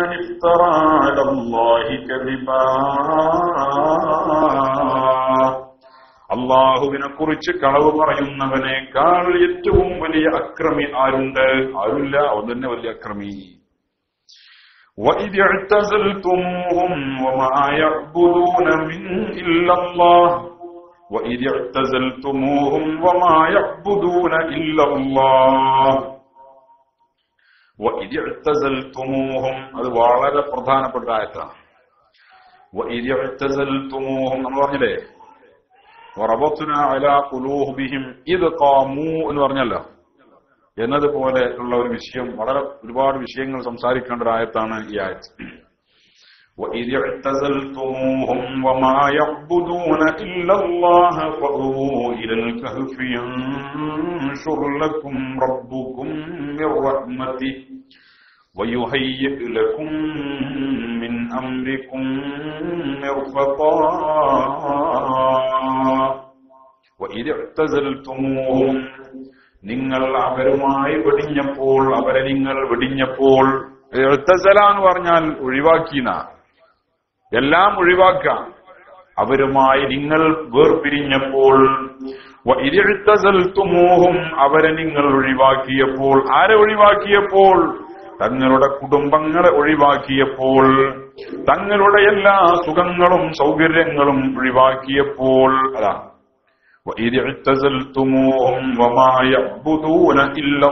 من افترى على الله كذبا അള്ളാഹുവിനെ കുറിച്ച് കളവ് പറയുന്നവനേക്കാൾ ഏറ്റവും വലിയ അക്രമി ആരുണ്ട് ആരുമില്ല അവൻ തന്നെ വലിയ അക്രമി وإذ اعتزلتموهم وما يعبدون من إلا الله وإذ اعتزلتموهم وما يعبدون إلا الله وإذ اعتزلتموهم അത് വളരെ പ്രധാനപ്പെട്ട ആയത്താണ് وإذ اعتزلتموهم നമ്മൾ പറഞ്ഞില്ലേ وربطنا على قلوبهم إذ قاموا എന്ന് പറഞ്ഞല്ലോ എന്നതുപോലെ ഉള്ള ഒരു വിഷയം വളരെ ഒരുപാട് വിഷയങ്ങൾ സംസാരിക്കേണ്ട ഒരു ആയത്താണ് ഈ ആയത്ത് وإذ اعتزلتموهم وما يعبدون إلا الله فأووا إلى الكهف ينشر لكم ربكم من رحمته ويهيئ لكم من أمركم مرفقا وإذ اعتزلتموهم നിങ്ങൾ അവരുമായി വെടിഞ്ഞപ്പോൾ അവരെ നിങ്ങൾ വെടിഞ്ഞപ്പോൾ എഴുത്തസല എന്ന് പറഞ്ഞാൽ ഒഴിവാക്കിന എല്ലാം ഒഴിവാക്കാം അവരുമായി നിങ്ങൾ വേർപിരിഞ്ഞപ്പോൾ ഇരുത്തസൽത്തുമോഹും അവരെ നിങ്ങൾ ഒഴിവാക്കിയപ്പോൾ ആരെ ഒഴിവാക്കിയപ്പോൾ തങ്ങളുടെ കുടുംബങ്ങളെ ഒഴിവാക്കിയപ്പോൾ തങ്ങളുടെ എല്ലാ സുഖങ്ങളും സൗകര്യങ്ങളും ഒഴിവാക്കിയപ്പോൾ അതാണ് وإذ اعتزلتموهم وما يعبدون إلا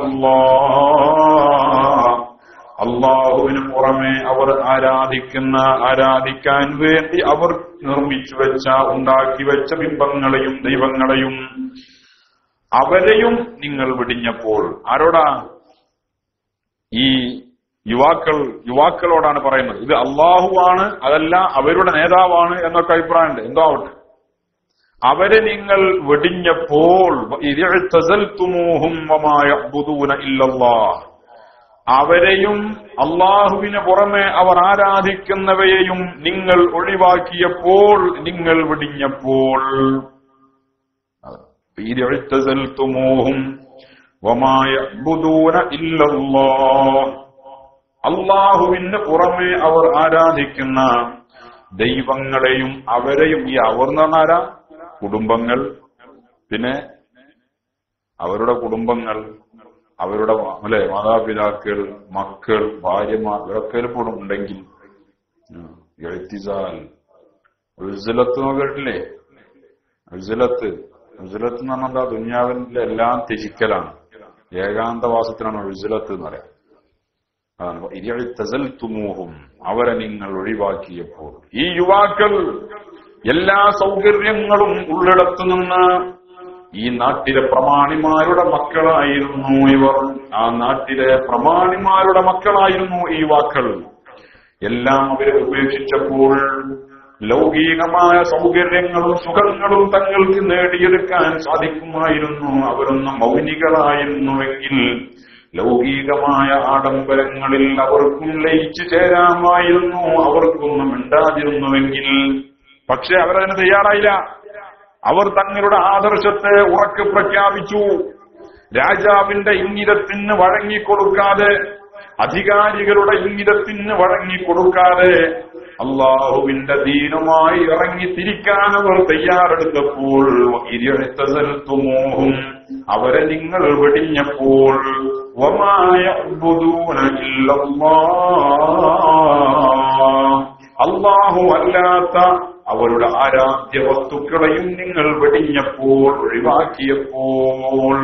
الله അള്ളാഹുവിന് പുറമെ അവർ ആരാധിക്കുന്ന ആരാധിക്കാൻ വേണ്ടി അവർ നിർമ്മിച്ചു വെച്ച ഉണ്ടാക്കി വെച്ച ബിംബങ്ങളെയും ദൈവങ്ങളെയും അവരെയും നിങ്ങൾ വെടിഞ്ഞപ്പോൾ ആരോടാ ഈ യുവാക്കൾ യുവാക്കളോടാണ് പറയുന്നത് ഇത് അള്ളാഹുവാണ് അതല്ല അവരുടെ നേതാവാണ് എന്നൊക്കെ അഭിപ്രായമുണ്ട് എന്തോ ആവട്ടെ അവരെ നിങ്ങൾ വെടിഞ്ഞപ്പോൾ അവരെയും അള്ളാഹുവിന് പുറമെ അവർ ആരാധിക്കുന്നവയെയും നിങ്ങൾ ഒഴിവാക്കിയപ്പോൾ നിങ്ങൾ വെടിഞ്ഞപ്പോൾ അള്ളാഹുവിന് പുറമെ അവർ ആരാധിക്കുന്ന ദൈവങ്ങളെയും അവരെയും ഈ അവർ എന്ന് പറഞ്ഞാരാ കുടുംബങ്ങൾ പിന്നെ അവരുടെ കുടുംബങ്ങൾ അവരുടെ അല്ലെ മാതാപിതാക്കൾ മക്കൾ ഭാര്യമാർ ഇവരൊക്കെ എപ്പോഴും ഉണ്ടെങ്കിൽ എഴുത്തിസാൽ ഉൽസലത്ത് നോക്കിയിട്ടില്ലേ ഉൽസലത്ത് ഉൽസലത്ത് എന്ന് പറഞ്ഞാൽ എന്താ ദുന്യാവിന്റെ എല്ലാം ത്യജിക്കലാണ് ഏകാന്തവാസത്തിനാണ് ഉൽസലത്ത് എന്ന് പറയാം അതാണ് ഇരിയഴുത്തസൽത്തുമൂഹും അവരെ നിങ്ങൾ ഒഴിവാക്കിയപ്പോൾ ഈ യുവാക്കൾ എല്ലാ സൗകര്യങ്ങളും ഉള്ളിടത്തു നിന്ന് ഈ നാട്ടിലെ പ്രമാണിമാരുടെ മക്കളായിരുന്നു ഇവർ ആ നാട്ടിലെ പ്രമാണിമാരുടെ മക്കളായിരുന്നു ഈ യുവാക്കൾ എല്ലാം അവരെ ഉപേക്ഷിച്ചപ്പോൾ ലൗകികമായ സൗകര്യങ്ങളും സുഖങ്ങളും തങ്ങൾക്ക് നേടിയെടുക്കാൻ സാധിക്കുമായിരുന്നു അവരൊന്നും മൗനികളായിരുന്നുവെങ്കിൽ ലൗകികമായ ആഡംബരങ്ങളിൽ അവർക്കും ലയിച്ചു ചേരാമായിരുന്നു അവർക്കൊന്നും മിണ്ടാതിരുന്നുവെങ്കിൽ പക്ഷെ അവരതിന് തയ്യാറായില്ല അവർ തങ്ങളുടെ ആദർശത്തെ ഉറക്കെ പ്രഖ്യാപിച്ചു രാജാവിന്റെ ഇംഗിതത്തിന് വഴങ്ങിക്കൊടുക്കാതെ അധികാരികളുടെ ഇംഗിതത്തിന് വഴങ്ങിക്കൊടുക്കാതെ അള്ളാഹുവിന്റെ ദീനുമായി ഇറങ്ങി തിരിക്കാൻ അവർ തയ്യാറെടുത്തപ്പോൾ ഇരുത്തസൽത്തുമോഹും അവരെ നിങ്ങൾ വെടിഞ്ഞപ്പോൾ വമായ അള്ളാഹു അല്ലാത്ത അവരുടെ ആരാധ്യ വസ്തുക്കളെയും നിങ്ങൾ വെടിഞ്ഞപ്പോൾ ഒഴിവാക്കിയപ്പോൾ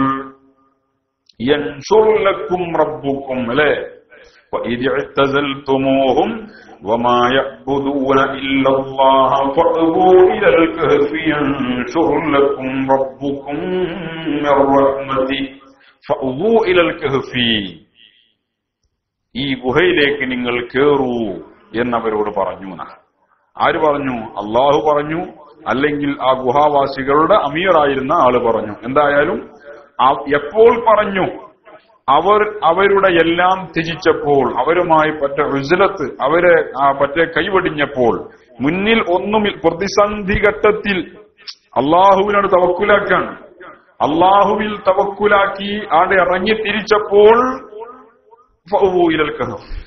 യൻഷുർലക്കും റബ്ബുക്കും അല്ലെ وإذ اعتزلتموهم وما يعبدون إلا الله فأبوا إلى الكهف ينشر لكم ربكم من رحمته فأبوا إلى الكهف ഈ ഗുഹയിലേക്ക് നിങ്ങൾ കേറൂ എന്നവരോട് പറഞ്ഞു ആര് പറഞ്ഞു അള്ളാഹു പറഞ്ഞു അല്ലെങ്കിൽ ആ ഗുഹാവാസികളുടെ അമീറായിരുന്ന ആള് പറഞ്ഞു എന്തായാലും എപ്പോൾ പറഞ്ഞു അവർ അവരുടെ എല്ലാം ത്യജിച്ചപ്പോൾ അവരുമായി പറ്റ ഉജ്ലത്ത് അവരെ പറ്റ കൈവടിഞ്ഞപ്പോൾ മുന്നിൽ ഒന്നും പ്രതിസന്ധി ഘട്ടത്തിൽ അള്ളാഹുവിനോട് തവക്കുലാക്കാണ് അള്ളാഹുവിൽ തവക്കുലാക്കി ആടെ ഇറങ്ങി തിരിച്ചപ്പോൾ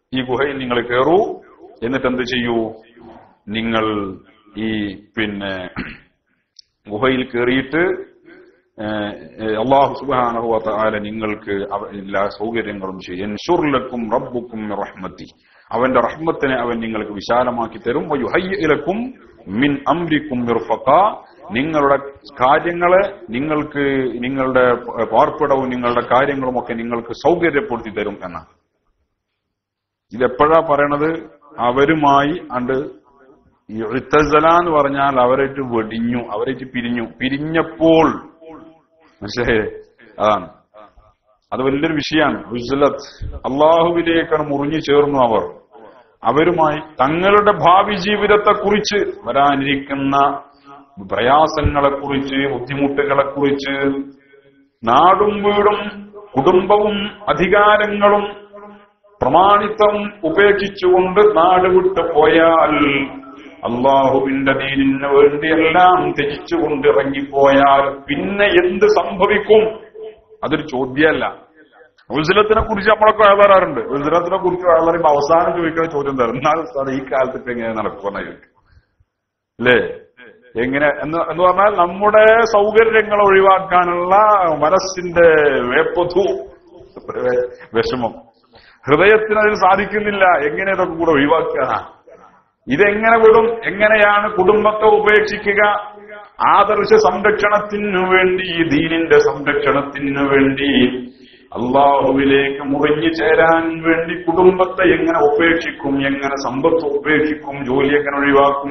ഈ ഗുഹയിൽ നിങ്ങൾ കയറൂ എന്നിട്ട് എന്ത് ചെയ്യൂ നിങ്ങൾ ഈ പിന്നെ ഗുഹയിൽ കയറിയിട്ട് ഏഹ്, ഏഹ്, അള്ളാഹു സുബ്ഹാനഹു വ തആല നിങ്ങൾക്ക് അവ- എല്ലാ സൗകര്യങ്ങളും ചെയ്യും യൻഷുർലക്കും റബ്ബുക്കും മിർ റഹ്മത്തി അവന്റെ റഹ്മത്തിനെ അവൻ നിങ്ങൾക്ക് വിശാലമാക്കി തരും വയുഹയ്യിലക്കും മിൻ അംരിക്കും മിർഫഖ നിങ്ങളുടെ കാര്യങ്ങളെ നിങ്ങൾക്ക് നിങ്ങളുടെ പാർപ്പിടവും നിങ്ങളുടെ കാര്യങ്ങളും ഒക്കെ നിങ്ങൾക്ക് സൗകര്യപ്പെടുത്തി തരും എന്നാണ് ഇതെപ്പോഴാ പറയണത് അവരുമായി അണ്ട് ഈ ഇത്തസല എന്ന് പറഞ്ഞാൽ അവരായിട്ട് വെടിഞ്ഞു അവരായിട്ട് പിരിഞ്ഞു പിരിഞ്ഞപ്പോൾ മനസ്സിലായേ അതാണ് അത് വലിയൊരു വിഷയമാണ് ഉസ്ലത്ത് അള്ളാഹുവിലേക്കാണ് മുറിഞ്ഞു ചേർന്നു അവർ അവരുമായി തങ്ങളുടെ ഭാവി ജീവിതത്തെ കുറിച്ച് വരാനിരിക്കുന്ന പ്രയാസങ്ങളെ കുറിച്ച് ബുദ്ധിമുട്ടുകളെ കുറിച്ച് നാടും വീടും കുടുംബവും അധികാരങ്ങളും പ്രമാണിത്വം ഉപേക്ഷിച്ചുകൊണ്ട് നാട് വിട്ടു പോയാൽ അള്ളാഹുവിന്റെ ദീനിന് വേണ്ടി എല്ലാം ത്യജിച്ചുകൊണ്ട് ഇറങ്ങിപ്പോയാൽ പിന്നെ എന്ത് സംഭവിക്കും അതൊരു ചോദ്യമല്ല ഉസ്ലത്തിനെ കുറിച്ച് നമ്മളൊക്കെ വയലാറുണ്ട് ഉസ്ലത്തിനെ കുറിച്ച് വയലറിയുമ്പോ അവസാനം ചോദിക്കുന്ന ചോദ്യം എന്താ എന്നാൽ സാർ ഈ കാലത്ത് ഇപ്പൊ എങ്ങനെ നടക്കുമെന്ന അല്ലേ എങ്ങനെ എന്ന് എന്ന് പറഞ്ഞാൽ നമ്മുടെ സൗകര്യങ്ങൾ ഒഴിവാക്കാനുള്ള മനസ്സിന്റെ വേപ്പതു വിഷമം ഹൃദയത്തിന് അതിന് സാധിക്കുന്നില്ല എങ്ങനെ ഇതൊക്കെ കൂടെ ഒഴിവാക്കുക ഇതെങ്ങനെ വിടും എങ്ങനെയാണ് കുടുംബത്തെ ഉപേക്ഷിക്കുക ആദർശ സംരക്ഷണത്തിനു വേണ്ടി ദീനിന്റെ സംരക്ഷണത്തിനു വേണ്ടി അള്ളാഹുവിലേക്ക് മുറിഞ്ഞു ചേരാൻ വേണ്ടി കുടുംബത്തെ എങ്ങനെ ഉപേക്ഷിക്കും എങ്ങനെ സമ്പത്ത് ഉപേക്ഷിക്കും ജോലി എങ്ങനെ ഒഴിവാക്കും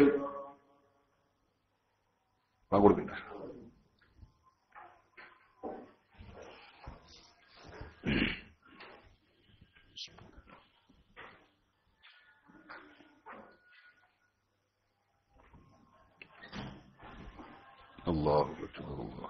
ആ കൊടുക്കില്ല الله أكبر الله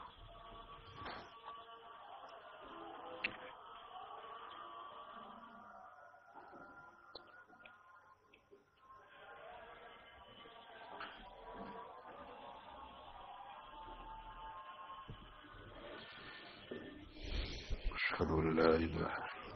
أشهد أن لا إله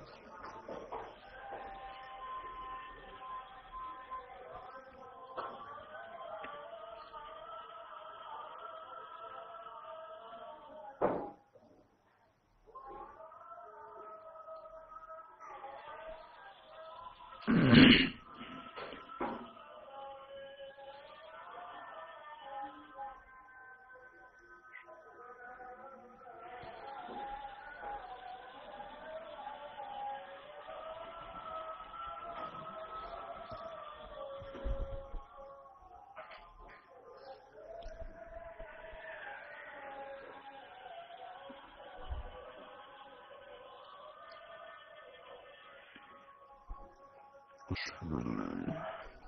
أشهد أن لا إله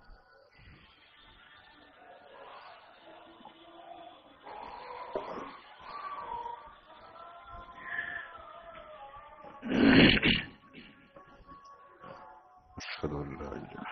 أشهد أن لا إله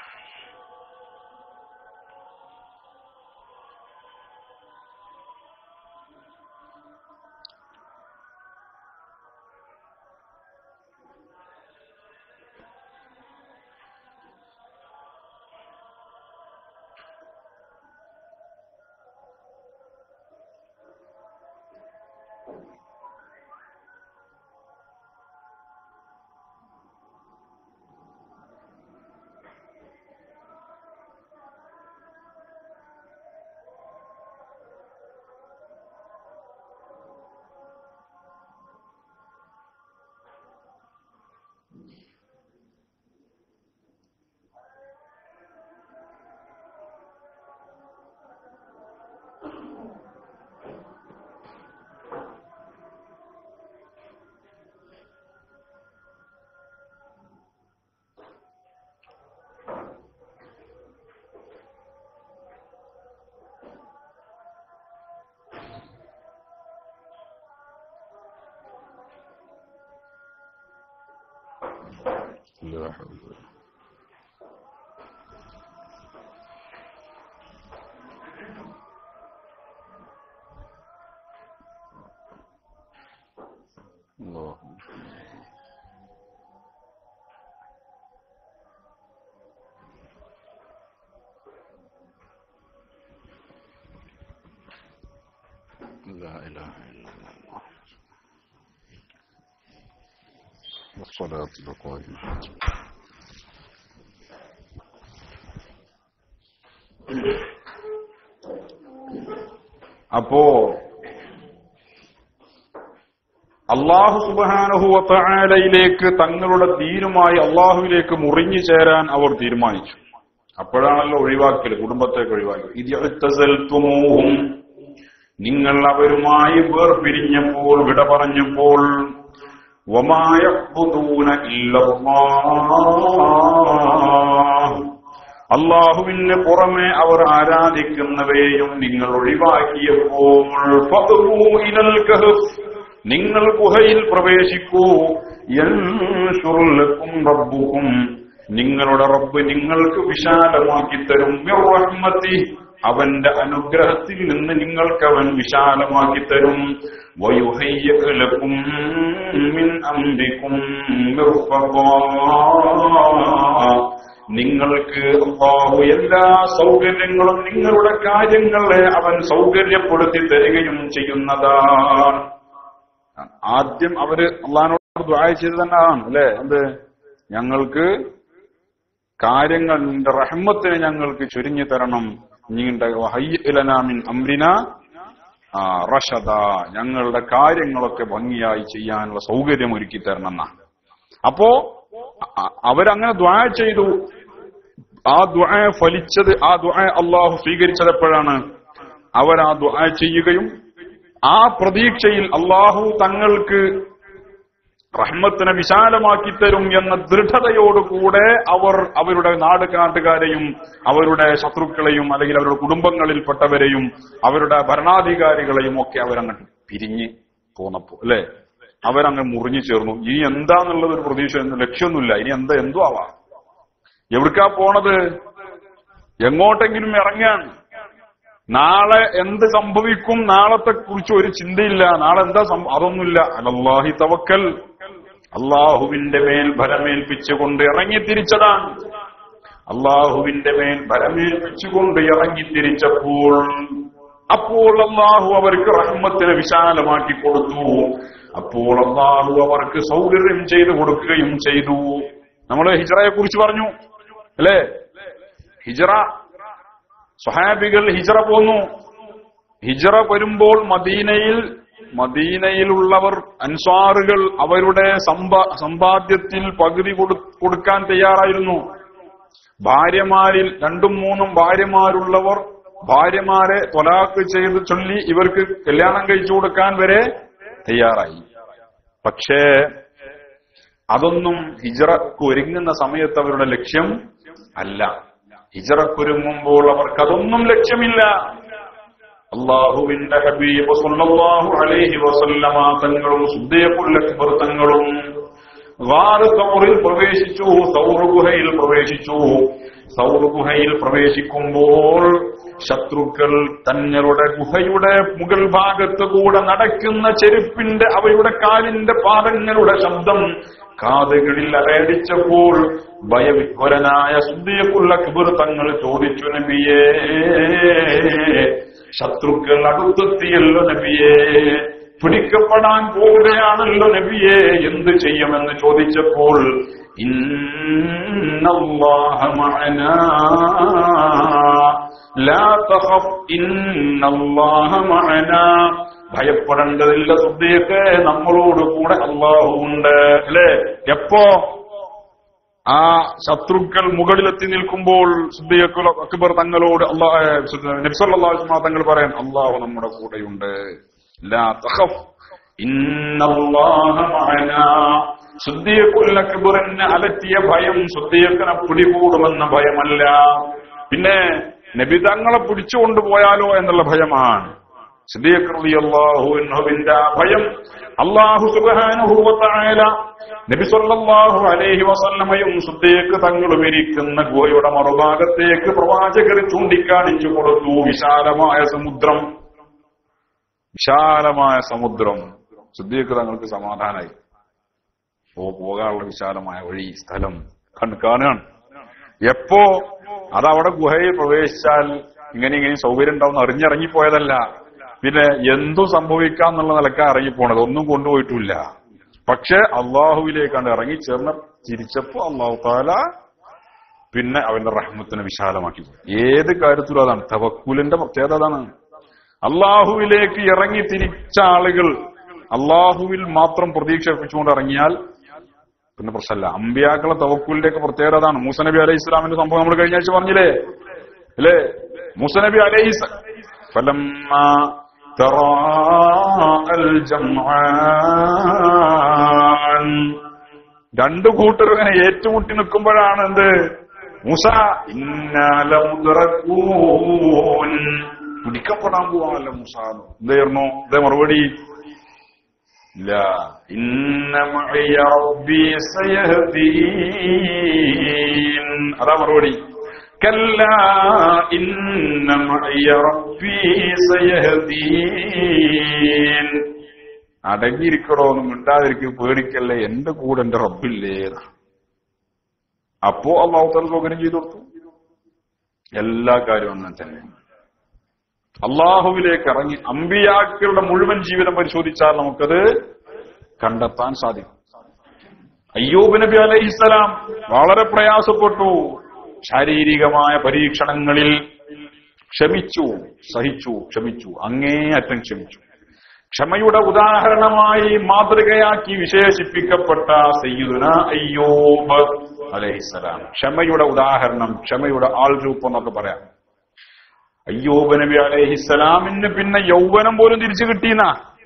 لا حول ولا الله لا إله إلا الله والصلاة القائمة അപ്പോ അള്ളാഹു സുബാനഹുവലയിലേക്ക് തങ്ങളുടെ തീരുമായി അള്ളാഹുവിലേക്ക് മുറിഞ്ഞു ചേരാൻ അവർ തീരുമാനിച്ചു അപ്പോഴാണല്ലോ ഒഴിവാക്കൽ കുടുംബത്തേക്ക് ഒഴിവാക്കി ഇതിയഴുത്തസൽത്തുമൂഹും നിങ്ങൾ അവരുമായി വേർപിരിഞ്ഞപ്പോൾ വിട പറഞ്ഞപ്പോൾ വമായബുദൂന ഇല്ലല്ലാഹ് അള്ളാഹുവിന് പുറമെ അവർ ആരാധിക്കുന്നവയെയും നിങ്ങൾ ഒഴിവാക്കിയപ്പോൾ ഫഅ്വൂ ഇലൽ കഹ്ഫ്. നിങ്ങൾ ഗുഹയിൽ പ്രവേശിക്കൂ യൻശുർ ലക്കും റബ്ബുക്കും നിങ്ങളുടെ റബ്ബ് നിങ്ങൾക്ക് വിശാലമാക്കി തരും മിർ റഹ്മത്തി അവന്റെ അനുഗ്രഹത്തിൽ നിന്ന് നിങ്ങൾക്ക് അവൻ വിശാലമാക്കി തരും വയുഹയ്യ ലക്കും മിൻ അംരിക്കും മിർഫഖാ നിങ്ങൾക്ക് അള്ളാഹു എല്ലാ സൗകര്യങ്ങളും നിങ്ങളുടെ കാര്യങ്ങളെ അവൻ സൗകര്യപ്പെടുത്തി തരികയും ചെയ്യുന്നതാണ് ആദ്യം അവര് അള്ളഹാനോട് ദ്വായ ചെയ്ത് തന്നെയാണ് അല്ലെ എന്ത് ഞങ്ങൾക്ക് കാര്യങ്ങൾ നിന്റെ റഹ്മത്തിനെ ഞങ്ങൾക്ക് ചുരുങ്ങി തരണം നിങ്ങളുടെ ഹയ്യലനാമിൻ അമ്രിന ആ, റഷദ ഞങ്ങളുടെ കാര്യങ്ങളൊക്കെ ഭംഗിയായി ചെയ്യാനുള്ള സൗകര്യം ഒരുക്കി തരണം എന്നാ അപ്പോ അ- അവരങ്ങനെ ദ്വാ ചെയ്തു ആ ദ്വാ ഫലിച്ചത് ആ ദ്വാ അള്ളാഹു സ്വീകരിച്ചത് എപ്പോഴാണ് അവർ ആ ദ്വാ ചെയ്യുകയും ആ പ്രതീക്ഷയിൽ അള്ളാഹു തങ്ങൾക്ക് റഹ്മത്തിനെ വിശാലമാക്കി തരും എന്ന ദൃഢതയോടുകൂടെ അവർ അവരുടെ നാട് നാട്ടുകാരെയും അവരുടെ ശത്രുക്കളെയും അല്ലെങ്കിൽ അവരുടെ കുടുംബങ്ങളിൽപ്പെട്ടവരെയും അവരുടെ ഭരണാധികാരികളെയും ഒക്കെ അവരങ്ങോട്ട് പിരിഞ്ഞ് പോന്നപ്പോ അല്ലെ അവരങ്ങ് മുറിഞ്ഞു ചേർന്നു ഇനി എന്താന്നുള്ളത് ഒരു പ്രതീക്ഷ ലക്ഷ്യമൊന്നുമില്ല ഇനി എന്താ എന്തോ ആവാം എവിടുക്കാ പോണത് എങ്ങോട്ടെങ്കിലും ഇറങ്ങാൻ നാളെ എന്ത് സംഭവിക്കും നാളത്തെ കുറിച്ച് ഒരു ചിന്തയില്ല നാളെ എന്താ സംഭ- അതൊന്നുമില്ല അലല്ലാഹി തവക്കൽ അള്ളാഹുവിന്റെ മേൽ ഭരമേൽപ്പിച്ചുകൊണ്ട് ഇറങ്ങി തിരിച്ചതാണ് അള്ളാഹുവിന്റെ മേൽ ഭരമേൽപ്പിച്ചുകൊണ്ട് ഇറങ്ങി തിരിച്ചപ്പോൾ അപ്പോൾ അള്ളാഹു അവർക്ക് റഹ്മത്തിനെ വിശാലമാക്കി കൊടുത്തു അപ്പോൾ അള്ളാഹു അവർക്ക് സൗകര്യം ചെയ്തു കൊടുക്കുകയും ചെയ്തു നമ്മൾ ഹിജറയെ കുറിച്ച് പറഞ്ഞു അല്ലേ ഹിജറ സ്വഹാബികൾ ഹിജറ പോന്നു ഹിജറ വരുമ്പോൾ മദീനയിൽ മദീനയിലുള്ളവർ അൻസ്വാറുകൾ അവരുടെ സമ്പാ സമ്പാദ്യത്തിൽ പകുതി കൊടു- കൊടുക്കാൻ തയ്യാറായിരുന്നു ഭാര്യമാരിൽ രണ്ടും മൂന്നും ഭാര്യമാരുള്ളവർ ഭാര്യമാരെ തൊലാക്ക് ചെയ്ത് ചൊല്ലി ഇവർക്ക് കല്യാണം കഴിച്ചു കൊടുക്കാൻ വരെ തയ്യാറായി പക്ഷേ അതൊന്നും ഹിജറക്ക് ഒരുങ്ങുന്ന സമയത്ത് അവരുടെ ലക്ഷ്യം അല്ല ഹിജറക്കൊരുങ്ങുമ്പോൾ അവർക്കതൊന്നും ലക്ഷ്യമില്ല അള്ളാഹുവിന്റെ ഹബീബ് സല്ലല്ലാഹു അലൈഹി വസല്ലമ തങ്ങളും സുദ്ദീഖുൽ അക്ബർ തങ്ങളും ഗാറ് സൗറിൽ പ്രവേശിച്ചു സൗർ ഗുഹയിൽ പ്രവേശിച്ചു സൗർ ഗുഹയിൽ പ്രവേശിക്കുമ്പോൾ ശത്രുക്കൾ തങ്ങളുടെ ഗുഹയുടെ മുകൾ ഭാഗത്ത് കൂടെ നടക്കുന്ന ചെരുപ്പിന്റെ അവയുടെ കാലിന്റെ പാദങ്ങളുടെ ശബ്ദം കാതുകളിൽ അലയടിച്ചപ്പോൾ ഭയവിഹ്വരനായ സുദ്ദീഖുൽ അക്ബർ തങ്ങൾ ചോദിച്ചു നബിയേ ശത്രുക്കൾ അടുത്തെത്തിയല്ലോ നബിയേ പിടിക്കപ്പെടാൻ പോവുകയാണല്ലോ നബിയെ എന്ത് ചെയ്യുമെന്ന് ചോദിച്ചപ്പോൾ ഇന്നല്ലാഹ മഅനാ ലാ തഖഫ് ഇന്നല്ലാഹ മഅനാ ഭയപ്പെടേണ്ടതില്ല സുദ്ദീഖ് നമ്മളോട് കൂടെ അള്ളാഹു ഉണ്ട് അല്ലേ എപ്പോ ആ ശത്രുക്കൾ മുകളിലെത്തി നിൽക്കുമ്പോൾ സുദ്ദീഖുൽ അക്ബർ തങ്ങളോട് അള്ളാഹ് നബ്സല്ലാ തങ്ങൾ പറയാൻ അള്ളാഹു നമ്മുടെ കൂടെയുണ്ട് ലാ തഖഫ് ഇന്നല്ലാഹ മഅനാ സുദ്ദീഖുൽ അക്ബറിനെ അലറ്റിയ ഭയം സുദ്ദീഖിനെ പിടികൂടുമെന്ന ഭയമല്ല പിന്നെ നബി തങ്ങളെ പിടിച്ചുകൊണ്ട് പോയാലോ എന്നുള്ള ഭയമാണ് സിദ്ദീഖ് റളിയല്ലാഹു അൻഹുവിന്റെ ആ ഭയം അല്ലാഹു സുബ്ഹാനഹു വ തആല നബി സല്ലല്ലാഹു അലൈഹി വസല്ലമയും സിദ്ദീഖ് തങ്ങളും ഇരിക്കുന്ന ഗുഹയുടെ മറുഭാഗത്തേക്ക് പ്രവാചകർ ചൂണ്ടിക്കാണിച്ചു കൊടുത്തു വിശാലമായ സമുദ്രം വിശാലമായ സമുദ്രം സിദ്ദീഖ് തങ്ങൾക്ക് സമാധാനായി ഓ പോകാനുള്ള വിശാലമായ വഴി സ്ഥലം കണ്ട് കാണുകയാണ് എപ്പോ അതവിടെ ഗുഹയിൽ പ്രവേശിച്ചാൽ ഇങ്ങനെ ഇങ്ങനെ സൗകര്യം ഉണ്ടാവും അറിഞ്ഞിറങ്ങിപ്പോയതല്ല പിന്നെ എന്തു സംഭവിക്കാം എന്നുള്ള നിലക്ക ഇറങ്ങിപ്പോണത് ഒന്നും കൊണ്ടുപോയിട്ടില്ല പക്ഷെ അള്ളാഹുവിലേക്കാണ് ഇറങ്ങി ചേർന്ന് തിരിച്ചപ്പോ അള്ളാഹു താല പിന്നെ അവന്റെ റഹ്മത്തിനെ വിശാലമാക്കി ഏത് കാര്യത്തിലും അതാണ് തവക്കുലിന്റെ പ്രത്യേകത അതാണ് അള്ളാഹുവിലേക്ക് ഇറങ്ങി തിരിച്ച ആളുകൾ അള്ളാഹുവിൽ മാത്രം പ്രതീക്ഷ അർപ്പിച്ചുകൊണ്ട് ഇറങ്ങിയാൽ പിന്നെ പ്രശ്നമല്ല അമ്പിയാക്കളെ തവക്കുലിന്റെ ഒക്കെ പ്രത്യേകത അതാണ് മൂസ നബി അലൈഹി ഇസ്ലാമിന്റെ സംഭവം നമ്മൾ കഴിഞ്ഞ ആഴ്ച പറഞ്ഞില്ലേ അല്ലേ മൂസ നബി അലൈഹി സ- فلما تراءى الجمعان രണ്ടു കൂട്ടർ ഇങ്ങനെ ഏറ്റുമുട്ടി നിൽക്കുമ്പോഴാണ് എന്ത് മൂസ ഇന്നാലമുദ്രക്കൂൻ പിടിക്കപ്പെടാൻ പോവാണല്ലോ മൂസ എന്തായിരുന്നു ഇതേ മറുപടി ഇല്ല ഇന്ന മഅയ റബ്ബി സയഹ്ദീൻ അതാ മറുപടി കല്ല ഇന്ന മഅയ റബ്ബി സയഹ്ദീൻ അടങ്ങിയിരിക്കടോ ഒന്നും മിണ്ടാതിരിക്കും പേടിക്കല്ലേ എന്റെ കൂടെ എന്റെ റബ്ബില്ലേ അപ്പോ അള്ളാഹുത്തല സൗകര്യം ചെയ്തു കൊടുത്തു എല്ലാ കാര്യവും അങ്ങനെ തന്നെ അള്ളാഹുവിലേക്ക് ഇറങ്ങി അമ്പിയാക്കളുടെ മുഴുവൻ ജീവിതം പരിശോധിച്ചാൽ നമുക്കത് കണ്ടെത്താൻ സാധിക്കും അയ്യൂബ് നബി അലൈഹിസ്സലാം വളരെ പ്രയാസപ്പെട്ടു ശാരീരികമായ പരീക്ഷണങ്ങളിൽ ക്ഷമിച്ചു സഹിച്ചു ക്ഷമിച്ചു അങ്ങേയറ്റം ക്ഷമിച്ചു ക്ഷമയുടെ ഉദാഹരണമായി മാതൃകയാക്കി വിശേഷിപ്പിക്കപ്പെട്ട സയ്യിദുന അയ്യൂബ് അലൈഹിസ്സലാം ക്ഷമയുടെ ഉദാഹരണം ക്ഷമയുടെ ആൾ രൂപം എന്നൊക്കെ പറയാം അയ്യൂബ് നബി അലൈഹിസ്സലാമിന് പിന്നെ യൗവനം പോലും തിരിച്ചു കിട്ടിയെന്ന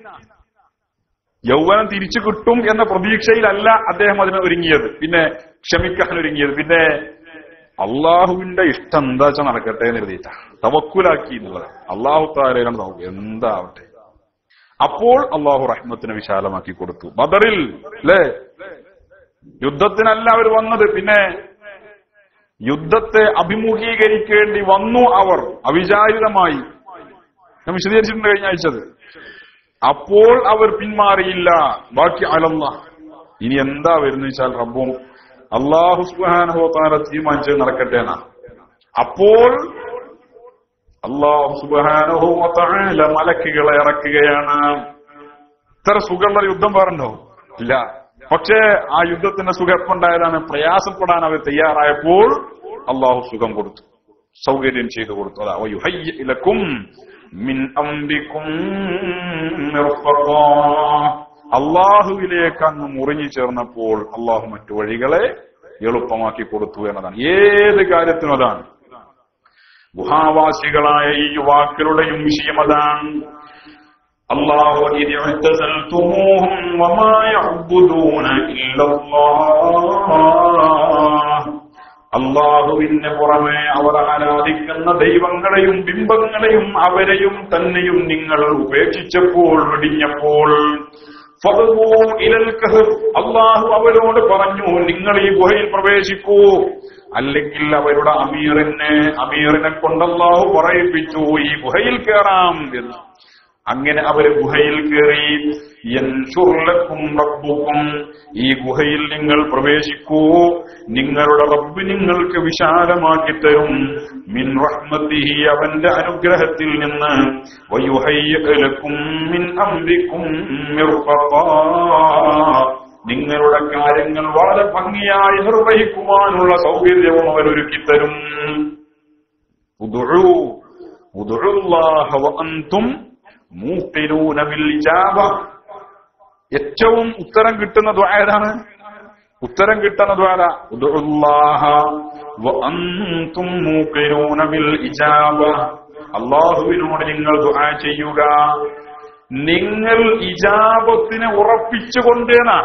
യൗവനം തിരിച്ചു കിട്ടും എന്ന പ്രതീക്ഷയിലല്ല അദ്ദേഹം അതിന് ഒരുങ്ങിയത് പിന്നെ ക്ഷമിക്കാൻ ഒരുങ്ങിയത് പിന്നെ അള്ളാഹുവിന്റെ ഇഷ്ടം എന്താ വെച്ചാൽ നടക്കട്ടെ എന്ന് എഴുതിയിട്ട തവക്കുലാക്കി എന്നുള്ളത് അള്ളാഹു താരയാണ് തവക്ക് എന്താവട്ടെ അപ്പോൾ അള്ളാഹു റഹ്മത്തിനെ വിശാലമാക്കി കൊടുത്തു ബദറിൽ അല്ലേ യുദ്ധത്തിനല്ല അവർ വന്നത് പിന്നെ യുദ്ധത്തെ അഭിമുഖീകരിക്കേണ്ടി വന്നു അവർ അവിചാരിതമായി ഞാൻ വിശദീകരിച്ചിട്ടുണ്ട് കഴിഞ്ഞ ആഴ്ചത് അപ്പോൾ അവർ പിന്മാറിയില്ല ബാക്കി അലല്ല ഇനി എന്താ വരുന്ന വെച്ചാൽ റബ്ബും അള്ളാഹു സുബാനഹോത്താര തീരുമാനിച്ചത് നടക്കട്ടെ എന്നാ അപ്പോൾ അള്ളാഹു സുബാനഹോത്താല മലക്കുകളെ ഇറക്കുകയാണ് ഇത്ര സുഖമുള്ള യുദ്ധം പറഞ്ഞോ ഇല്ല പക്ഷേ ആ യുദ്ധത്തിന്റെ സുഖം എപ്പോണ്ടായതാണ് പ്രയാസപ്പെടാൻ അവർ തയ്യാറായപ്പോൾ അള്ളാഹു സുഖം കൊടുത്തു സൗകര്യം ചെയ്തു കൊടുത്തു അതാ വയുഹയ്യലക്കും മിൻ അംബിക്കും മിർഫഖാ. അള്ളാഹുവിലേക്ക് അങ്ങ് മുറിഞ്ഞു ചേർന്നപ്പോൾ അള്ളാഹു മറ്റു വഴികളെ എളുപ്പമാക്കി കൊടുത്തു എന്നതാണ് ഏത് കാര്യത്തിനും അതാണ് ഗുഹാവാസികളായ ഈ യുവാക്കളുടെയും വിഷയം അതാണ് الله إذ اعتزلتموهم وما يعبدون إلا الله അള്ളാഹുവിന് പുറമെ അവർ ആരാധിക്കുന്ന ദൈവങ്ങളെയും ബിംബങ്ങളെയും അവരെയും തന്നെയും നിങ്ങൾ ഉപേക്ഷിച്ചപ്പോൾ വെടിഞ്ഞപ്പോൾ ഫദൂ ഇലൽ കഹഫ്. അള്ളാഹു അവരോട് പറഞ്ഞു നിങ്ങൾ ഈ ഗുഹയിൽ പ്രവേശിക്കൂ അല്ലെങ്കിൽ അവരുടെ അമീറിനെ അമീറിനെ കൊണ്ട് അള്ളാഹു പറയിപ്പിച്ചു ഈ ഗുഹയിൽ കയറാം എന്ന് അങ്ങനെ അവര് ഗുഹയിൽ കയറി യൻഷുർലക്കും റബ്ബുക്കും ഈ ഗുഹയിൽ നിങ്ങൾ പ്രവേശിക്കൂ നിങ്ങളുടെ റബ്ബ് നിങ്ങൾക്ക് വിശാലമാക്കി തരും മിൻ റഹ്മത്തിഹി അവന്റെ അനുഗ്രഹത്തിൽ നിന്ന് വയുഹയ്യലക്കും മിൻ അംരിക്കും മിർഫഖാ. നിങ്ങളുടെ കാര്യങ്ങൾ വളരെ ഭംഗിയായി നിർവഹിക്കുവാനുള്ള സൗകര്യവും അവരൊരുക്കി തരും ഉദുഉ ഉദുഉല്ലാഹ വഅൻതും മൂഖിനൂന ബിൽ ഇജാബ ഏറ്റവും ഉത്തരം കിട്ടുന്ന ദ്വാ ഏതാണ് ഉത്തരം കിട്ടുന്ന ദ്വാര ഉദുഉല്ലാഹ വഅൻതും മൂഖിനൂന ബിൽ ഇജാബ അള്ളാഹുവിനോട് നിങ്ങൾ ദുആ ചെയ്യുക നിങ്ങൾ ഇജാബത്തിനെ ഉറപ്പിച്ചുകൊണ്ടേനാ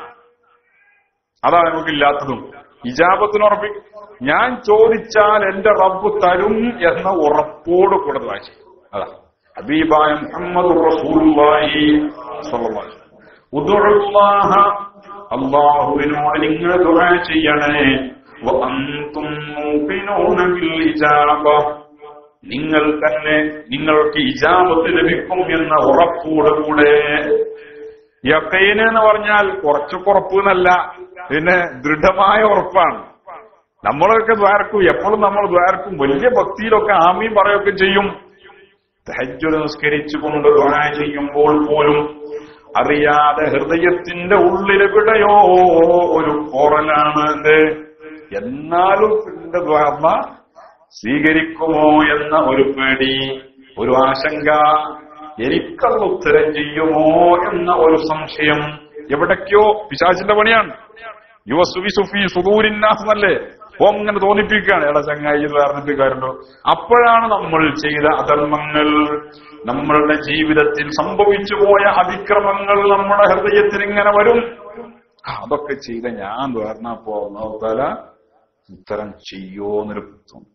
അതാണ് നമുക്കില്ലാത്തതും ഇജാബത്തിന് ഉറപ്പി ഞാൻ ചോദിച്ചാൽ എന്റെ റബ്ബ് തരും എന്ന ഉറപ്പോട് കൂടെ ദുആ ചെയ്യും അതാ ഹബീബായ മുഹമ്മദ് റസൂലുള്ളാഹി സ്വല്ലല്ലാഹു അലൈഹി വസല്ലം. ഉദ്ഉല്ലാഹ അല്ലാഹുവിനോട് നിങ്ങൾ ദുആ ചെയ്യണേ വഅൻതും മൂഖിനൂന ബിൽ ഇജാബ നിങ്ങൾ തന്നെ നിങ്ങൾക്ക് ഇജാബത്ത് ലഭിക്കും എന്ന ഉറപ്പോടുകൂടെ യക്കൈന് എന്ന് പറഞ്ഞാൽ കുറച്ച് കുറപ്പ് എന്നല്ല പിന്നെ ദൃഢമായ ഉറപ്പാണ് നമ്മളൊക്കെ ദ്വാരക്കും എപ്പോഴും നമ്മൾ ദ്വാരക്കും വലിയ ഭക്തിയിലൊക്കെ ആമീൻ പറയൊക്കെ ചെയ്യും തഹജ്ജുദ് നിസ്കരിച്ചുകൊണ്ട് ദുആ ചെയ്യുമ്പോൾ പോലും അറിയാതെ ഹൃദയത്തിന്റെ ഉള്ളിലെവിടെയോ ഒരു കോറലാണ് എന്ത് എന്നാലും എന്റെ ദ്വാർമ സ്വീകരിക്കുമോ എന്ന ഒരു പേടി ഒരു ആശങ്ക എനിക്കത് ഉത്തരം ചെയ്യുമോ എന്ന ഒരു സംശയം എവിടേക്കോ പിശാചിന്റെ പണിയാണ് യുവ സുവി സുഫി സുദൂരിന്നാസ് എന്നല്ലേ ഓ അങ്ങനെ തോന്നിപ്പിക്കുകയാണ് എടാ ചങ്ങായി ഇത് വർണ്ണിപ്പിക്കാറുണ്ടോ അപ്പോഴാണ് നമ്മൾ ചെയ്ത അധർമ്മങ്ങൾ നമ്മളുടെ ജീവിതത്തിൽ സംഭവിച്ചു പോയ അതിക്രമങ്ങൾ നമ്മുടെ ഹൃദയത്തിൽ ഇങ്ങനെ വരും ആ, അതൊക്കെ ചെയ്ത ഞാൻ പറഞ്ഞപ്പോ തല ഉത്തരം ചെയ്യോന്നൊരു തോന്നും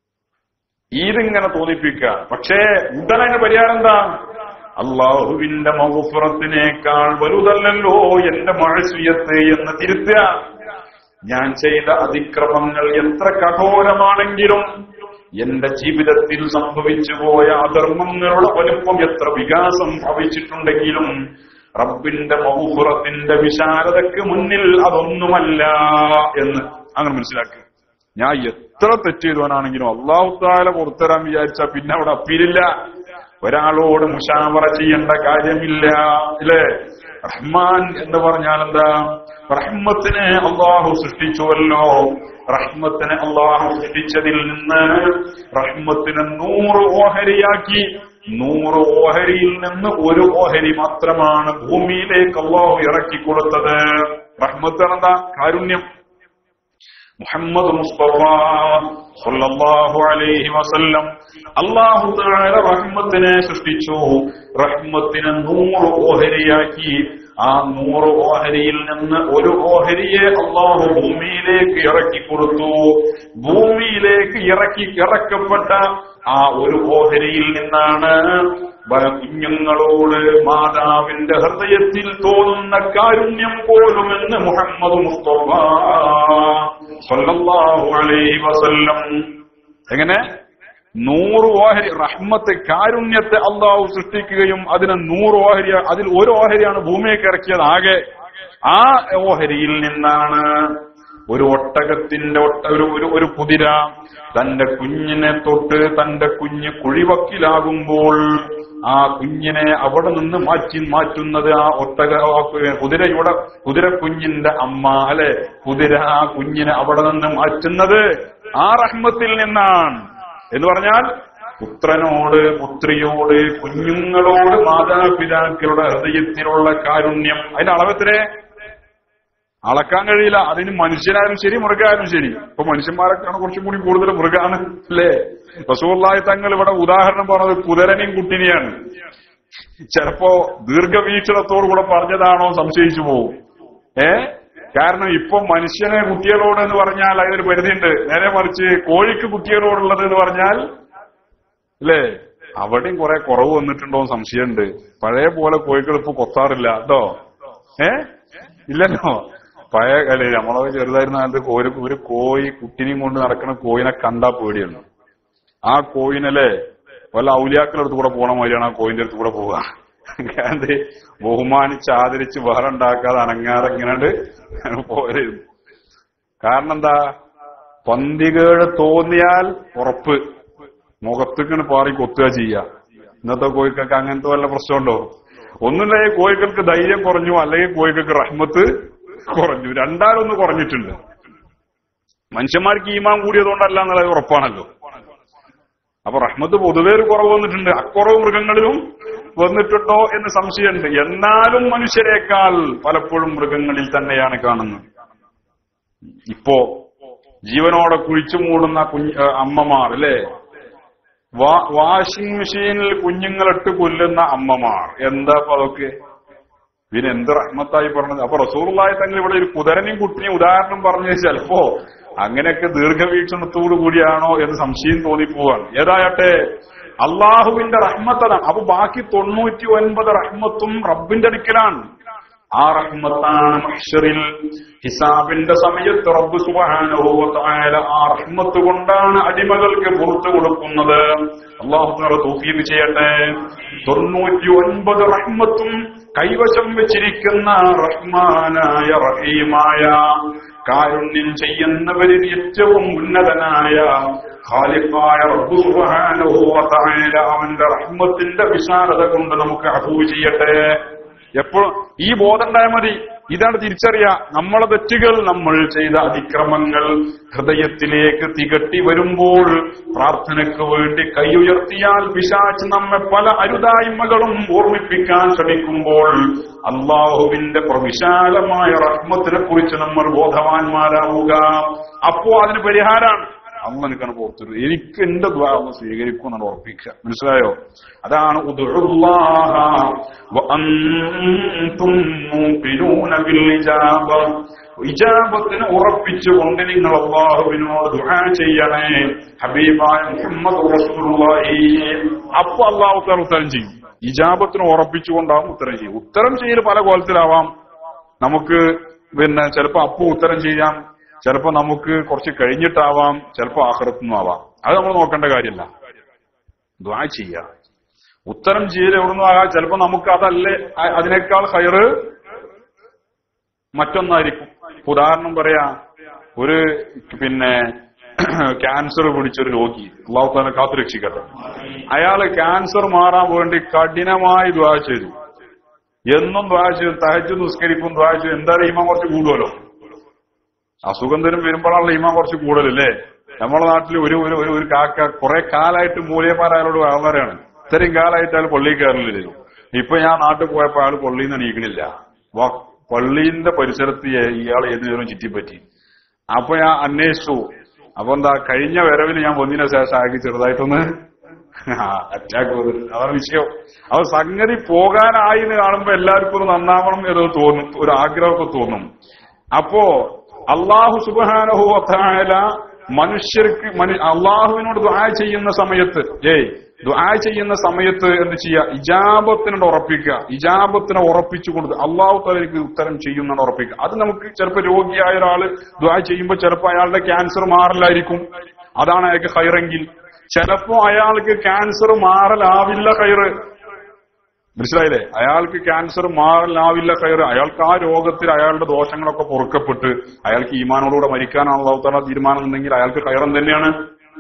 ഇതിങ്ങനെ തോന്നിപ്പിക്കുക പക്ഷേ ഉടനെ അതിന്റെ പരിഹാരം എന്താ അള്ളാഹുവിന്റെ മഹുഫുറത്തിനേക്കാൾ വലുതല്ലല്ലോ എന്റെ മഴസുയത്ത് എന്ന് തിരുത്തുക ഞാൻ ചെയ്ത അതിക്രമങ്ങൾ എത്ര കഠോരമാണെങ്കിലും എന്റെ ജീവിതത്തിൽ സംഭവിച്ചു പോയ അധർമ്മങ്ങളുടെ വലുപ്പം എത്ര വികാസം ഭവിച്ചിട്ടുണ്ടെങ്കിലും റബ്ബിന്റെ മഹുഫുറത്തിന്റെ വിശാലതയ്ക്ക് മുന്നിൽ അതൊന്നുമല്ല എന്ന് അങ്ങനെ മനസ്സിലാക്കുക ഞാൻ എത്ര തെറ്റ് ചെയ്തവനാണെങ്കിലും അള്ളാഹു താല പുറത്തരാൻ വിചാരിച്ച പിന്നെ അവിടെ അപ്പീലില്ല ഒരാളോട് മുഷാവറ ചെയ്യേണ്ട കാര്യമില്ല ഇല്ലേ റഹ്മാൻ എന്ന് പറഞ്ഞാൽ എന്താ റഹ്മത്തിനെ അള്ളാഹു സൃഷ്ടിച്ചുവല്ലോ റഹ്മത്തിനെ അള്ളാഹു സൃഷ്ടിച്ചതിൽ നിന്ന് റഹ്മത്തിനെ നൂറ് ഓഹരിയാക്കി നൂറ് ഓഹരിയിൽ നിന്ന് ഒരു ഓഹരി മാത്രമാണ് ഭൂമിയിലേക്ക് അള്ളാഹു ഇറക്കി കൊടുത്തത് റഹ്മത്ത് എന്താ കാരുണ്യം മുഹമ്മദ് മുസ്തഫ സല്ലല്ലാഹു അലൈഹി വസല്ലം അല്ലാഹു തആല റഹ്മത്തിനെ സൃഷ്ടിച്ചു റഹ്മത്തിനെ നൂറ് ഓഹരിയാക്കി ആ നൂറ് ഓഹരിയിൽ നിന്ന് ഒരു ഓഹരിയെ അള്ളാഹു ഭൂമിയിലേക്ക് ഇറക്കി കൊടുത്തു ഭൂമിയിലേക്ക് ഇറക്കി ഇറക്കപ്പെട്ട ആ ഒരു ഓഹരിയിൽ നിന്നാണ് വല കുഞ്ഞുങ്ങളോട് മാതാവിന്റെ ഹൃദയത്തിൽ തോന്നുന്ന കാരുണ്യം പോലുമെന്ന് മുഹമ്മദ് മുസ്തഫ സല്ലല്ലാഹു അലൈഹി വസല്ലം എങ്ങനെ നൂറ് ഓഹരി റഹ്മത്തെ കാരുണ്യത്തെ അള്ളാഹു സൃഷ്ടിക്കുകയും അതിന് നൂറ് ഓഹരി അതിൽ ഒരു ഓഹരിയാണ് ഭൂമിയൊക്കെ ഇറക്കിയത് ആകെ ആ ഓഹരിയിൽ നിന്നാണ് ഒരു ഒട്ടകത്തിന്റെ ഒട്ട ഒരു ഒരു ഒരു കുതിര തന്റെ കുഞ്ഞിനെ തൊട്ട് തന്റെ കുഞ്ഞ് കുഴിവക്കിലാകുമ്പോൾ ആ കുഞ്ഞിനെ അവിടെ നിന്ന് മാറ്റി മാറ്റുന്നത് ആ ഒട്ടക ആ കുതിരയുടെ കുതിര കുഞ്ഞിന്റെ അമ്മ അല്ലെ കുതിര ആ കുഞ്ഞിനെ അവിടെ നിന്ന് മാറ്റുന്നത് ആ റഹ്മത്തിൽ നിന്നാണ് എന്ന് പറഞ്ഞാൽ പുത്രനോട് പുത്രിയോട് കുഞ്ഞുങ്ങളോട് മാതാപിതാക്കളുടെ ഹൃദയത്തിലുള്ള കാരുണ്യം അതിന്റെ അളവത്തിലെ അളക്കാൻ കഴിയില്ല അതിന് മനുഷ്യനായാലും ശരി മൃഗമായാലും ശരി ഇപ്പൊ മനുഷ്യന്മാരൊക്കെയാണ് കുറച്ചും കൂടി കൂടുതൽ മൃഗമാണ് അല്ലേ റസൂള്ളായി തങ്ങൾ ഇവിടെ ഉദാഹരണം പറഞ്ഞത് കുതിരനെയും കുട്ടിനെയാണ് ചിലപ്പോ ദീർഘവീക്ഷണത്തോടു കൂടെ പറഞ്ഞതാണോ സംശയിച്ചു പോകും ഏ കാരണം ഇപ്പൊ മനുഷ്യനെ കുട്ടികളോട് എന്ന് പറഞ്ഞാൽ അതിനൊരു പരിധിയുണ്ട് നേരെ മറിച്ച് കോഴിക്ക് കുട്ടികളോടുള്ളത് എന്ന് പറഞ്ഞാൽ അല്ലേ അവിടെയും കുറെ കുറവ് വന്നിട്ടുണ്ടോ എന്ന് സംശയമുണ്ട് പഴയ പോലെ കോഴികൾ ഇപ്പൊ കൊത്താറില്ല കേട്ടോ ഏ ഇല്ലല്ലോ പഴയ അല്ലെ നമ്മളൊക്കെ ചെറുതായിരുന്ന കാലത്ത് ഒരു ഒരു കോഴി കുട്ടിനെയും കൊണ്ട് നടക്കുന്ന കോഴിനെ കണ്ടാ പേടിയാണ് ആ കോഴിനല്ലേ വല്ല ഔലിയാക്കളുടെ അടുത്ത് കൂടെ പോണ മാതിരിയാണ് ആ കോഴിന്റെ അടുത്ത് കൂടെ പോവുക കാരണം ബഹുമാനിച്ച് ആദരിച്ച് ബഹളം ഉണ്ടാക്കാതെ അനങ്ങാതെ ഇങ്ങനെ പോരായിരുന്നു കാരണം എന്താ പന്തികേട് തോന്നിയാൽ ഉറപ്പ് മുഖത്തേക്കാണ് പാറി കൊത്തുക ചെയ്യുക ഇന്നത്തെ കോഴിക്കൾക്ക് അങ്ങനത്തെ വല്ല പ്രശ്നമുണ്ടോ ഒന്നുമില്ലെങ്കിൽ കോഴികൾക്ക് ധൈര്യം കുറഞ്ഞു അല്ലെങ്കിൽ കോഴികൾക്ക് റഹ്മത്ത് കുറഞ്ഞു രണ്ടാലൊന്ന് കുറഞ്ഞിട്ടുണ്ട് മനുഷ്യന്മാർക്ക് ഈമാൻ കൂടിയതുകൊണ്ടല്ല എന്നുള്ളത് ഉറപ്പാണല്ലോ അപ്പൊ റഹ്മത്ത് പൊതുവേ ഒരു കുറവ് വന്നിട്ടുണ്ട് അക്കുറവ് മൃഗങ്ങളിലും വന്നിട്ടുണ്ടോ എന്ന് സംശയമുണ്ട് എന്നാലും മനുഷ്യരെക്കാൾ പലപ്പോഴും മൃഗങ്ങളിൽ തന്നെയാണ് കാണുന്നത് ഇപ്പോ ജീവനോടെ കുഴിച്ചു മൂടുന്ന കുഞ്ഞ് ഏ, അമ്മമാർ അല്ലേ വാ- വാഷിംഗ് മെഷീനിൽ കുഞ്ഞുങ്ങളിട്ട് കൊല്ലുന്ന അമ്മമാർ എന്താ അപ്പൊ അതൊക്കെ പിന്നെ എന്ത് റഹ്മത്തായി പറഞ്ഞത് അപ്പൊ റസൂറുള്ളായി തങ്ങൾ ഇവിടെ ഒരു കുതിരനെയും കുട്ടിനെയും ഉദാഹരണം പറഞ്ഞത് ചിലപ്പോ അങ്ങനെയൊക്കെ ദീർഘവീക്ഷണത്തോടു കൂടിയാണോ എന്ന് സംശയം തോന്നിപ്പോവാണ് ഏതായട്ടെ അള്ളാഹുവിന്റെ റഹ്മത്തതാണ് അപ്പൊ ബാക്കി തൊണ്ണൂറ്റി ഒൻപത് റഹ്മത്തും റബ്ബിന്റെ അടുക്കലാണ് ആ റഹ്മത്താണ് മഹ്ഷറിൽ ഹിസാബിന്റെ സമയത്ത് റബ്ബ് സുബ്ഹാനഹു വ തആല ആ റഹ്മത്ത് കൊണ്ടാണ് അടിമകൾക്ക് പുറത്തു കൊടുക്കുന്നത് അള്ളാഹു തആല തൗഫീഖ് ചെയ്യട്ടെ തൊണ്ണൂറ്റി ഒൻപത് റഹ്മത്തും കൈവശം വെച്ചിരിക്കുന്ന റഹ്മാനായ റഹീമായ കാരുണ്യം ചെയ്യുന്നവരിൽ ഏറ്റവും ഉന്നതനായ ഖാലിഖായ റബ്ബു സുബ്ഹാനഹു വ തആല അവന്റെ റഹ്മത്തിന്റെ വിശാലത കൊണ്ട് നമുക്ക് അഫൂ ചെയ്യട്ടെ എപ്പോഴും ഈ ബോധം ഉണ്ടായാൽ മതി ഇതാണ് തിരിച്ചറിയാ നമ്മളെ തെറ്റുകൾ നമ്മൾ ചെയ്ത അതിക്രമങ്ങൾ ഹൃദയത്തിലേക്ക് തികട്ടി വരുമ്പോൾ പ്രാർത്ഥനയ്ക്ക് വേണ്ടി കൈ ഉയർത്തിയാൽ പിശാച്ച് നമ്മെ പല അരുതായ്മകളും ഓർമ്മിപ്പിക്കാൻ ശ്രമിക്കുമ്പോൾ അള്ളാഹുവിന്റെ പ്രവിശാലമായ റഹ്മത്തിനെ കുറിച്ച് നമ്മൾ ബോധവാന്മാരാവുക അപ്പോ അതിന് പരിഹാരമാണ് അമ്മ എനിക്കാണ് പുറത്തൊരു എനിക്ക് എന്റെ ദ്വാ ഒന്ന് സ്വീകരിക്കും എന്നാണ് ഉറപ്പിക്കുക മനസ്സിലായോ അതാണ് ഉദുഉല്ലാഹ വ അൻതും മൂഖിനൂന ബിൽ ഇജാബ ഇജാബത്തിന് ഉറപ്പിച്ചുകൊണ്ട് നിങ്ങൾ അള്ളാഹുവിനോട് ദുആ ചെയ്യണേ ഹബീബായ മുഹമ്മദ് റസൂലുള്ളാഹി അപ്പൊ അള്ളാഹു താല ഉത്തരം ചെയ്യും ഇജാബത്തിന് ഉറപ്പിച്ചുകൊണ്ടാവും ഉത്തരം ചെയ്യും ഉത്തരം ചെയ്യൽ പല കോലത്തിലാവാം നമുക്ക് പിന്നെ ചിലപ്പോ അപ്പു ഉത്തരം ചെയ്യാം ചിലപ്പോ നമുക്ക് കുറച്ച് കഴിഞ്ഞിട്ടാവാം ചിലപ്പോ ആഹ്റത്തുനിന്നും ആവാം അത് നമ്മൾ നോക്കേണ്ട കാര്യമല്ല ദ്വാ ചെയ്യുക ഉത്തരം ചെയ്യൽ എവിടുന്നും ആകാം ചിലപ്പോ നമുക്ക് അതല്ലേ അ- അതിനേക്കാൾ ഹയറ് മറ്റൊന്നായിരിക്കും ഇപ്പൊ ഉദാഹരണം പറയാ ഒരു പിന്നെ ക്യാൻസർ പിടിച്ചൊരു രോഗി അള്ളാഹു തന്നെ കാത്തു രക്ഷിക്കട്ടെ അയാള് ക്യാൻസർ മാറാൻ വേണ്ടി കഠിനമായി ദ്വാ ചെയ്തു എന്നും ദ്വാ ചെയ്തു തഹജ് നിസ്കരിക്കും ദ്വാ ചെയ്തു എന്തായാലും ഈമാൻ കുറച്ച് കൂടുമല്ലോ അസുഖം തരും വരുമ്പോഴാണല്ലോ ഈമാൻ കുറച്ച് കൂടുതലല്ലേ നമ്മുടെ നാട്ടിൽ ഒരു ഒരു ഒരു ഒരു കാക്ക കുറെ കാലായിട്ട് മൂല്യന്മാർ അയാളോട് ആൾക്കാരാണ് ഇത്രയും കാലമായിട്ട് അയാൾ പള്ളിയിൽ കയറില്ലല്ലോ ഇപ്പൊ ഞാൻ നാട്ടിൽ പോയപ്പോ അയാൾ പള്ളിയിൽ നിന്ന് എണീക്കണില്ല വാ പള്ളിന്റെ പരിസരത്ത് ഇയാൾ ഏത് നേരം ചുറ്റിപ്പറ്റി അപ്പൊ ഞാൻ അന്വേഷിച്ചു അപ്പൊ എന്താ കഴിഞ്ഞ വരവിൽ ഞാൻ വന്നതിന് ശേഷം അയാൾക്ക് ചെറുതായിട്ടൊന്ന് അറ്റാക്ക് വന്നിട്ട് അതാണ് വിഷയം അത് സംഗതി പോകാനായി എന്ന് കാണുമ്പോ എല്ലാവർക്കും ഒന്ന് നന്നാവണം എന്ന് തോന്നും ഒരു ആഗ്രഹമൊക്കെ തോന്നും അപ്പോ അള്ളാഹു സുബാനഹുല മനുഷ്യർക്ക് മനു- അള്ളാഹുവിനോട് ദുആ ചെയ്യുന്ന സമയത്ത് ഏയ് ദുആ ചെയ്യുന്ന സമയത്ത് എന്ത് ചെയ്യുക ഇജാബത്തിനോട് ഉറപ്പിക്കുക ഇജാബത്തിനെ ഉറപ്പിച്ചു കൊടുത്ത് അള്ളാഹു തലക്ക് ഉത്തരം ചെയ്യുന്നതാണ് ഉറപ്പിക്കുക അത് നമുക്ക് ചിലപ്പോൾ രോഗിയായ ഒരാള് ദുആ ചെയ്യുമ്പോൾ ചിലപ്പോൾ അയാളുടെ ക്യാൻസർ മാറലായിരിക്കും അതാണ് അയാൾക്ക് ഹൈറെങ്കിൽ ചിലപ്പോ അയാൾക്ക് ക്യാൻസർ മാറലാവില്ല ഹൈറ് മനസ്സിലായില്ലേ അയാൾക്ക് ക്യാൻസർ മാറലാവില്ല കയറ് അയാൾക്ക് ആ രോഗത്തിൽ അയാളുടെ ദോഷങ്ങളൊക്കെ പൊറുക്കപ്പെട്ട് അയാൾക്ക് ഈമാനോടുകൂടെ മരിക്കാനാണല്ലോ അവതരണ തീരുമാനം ഉണ്ടെങ്കിൽ അയാൾക്ക് കയറം തന്നെയാണ്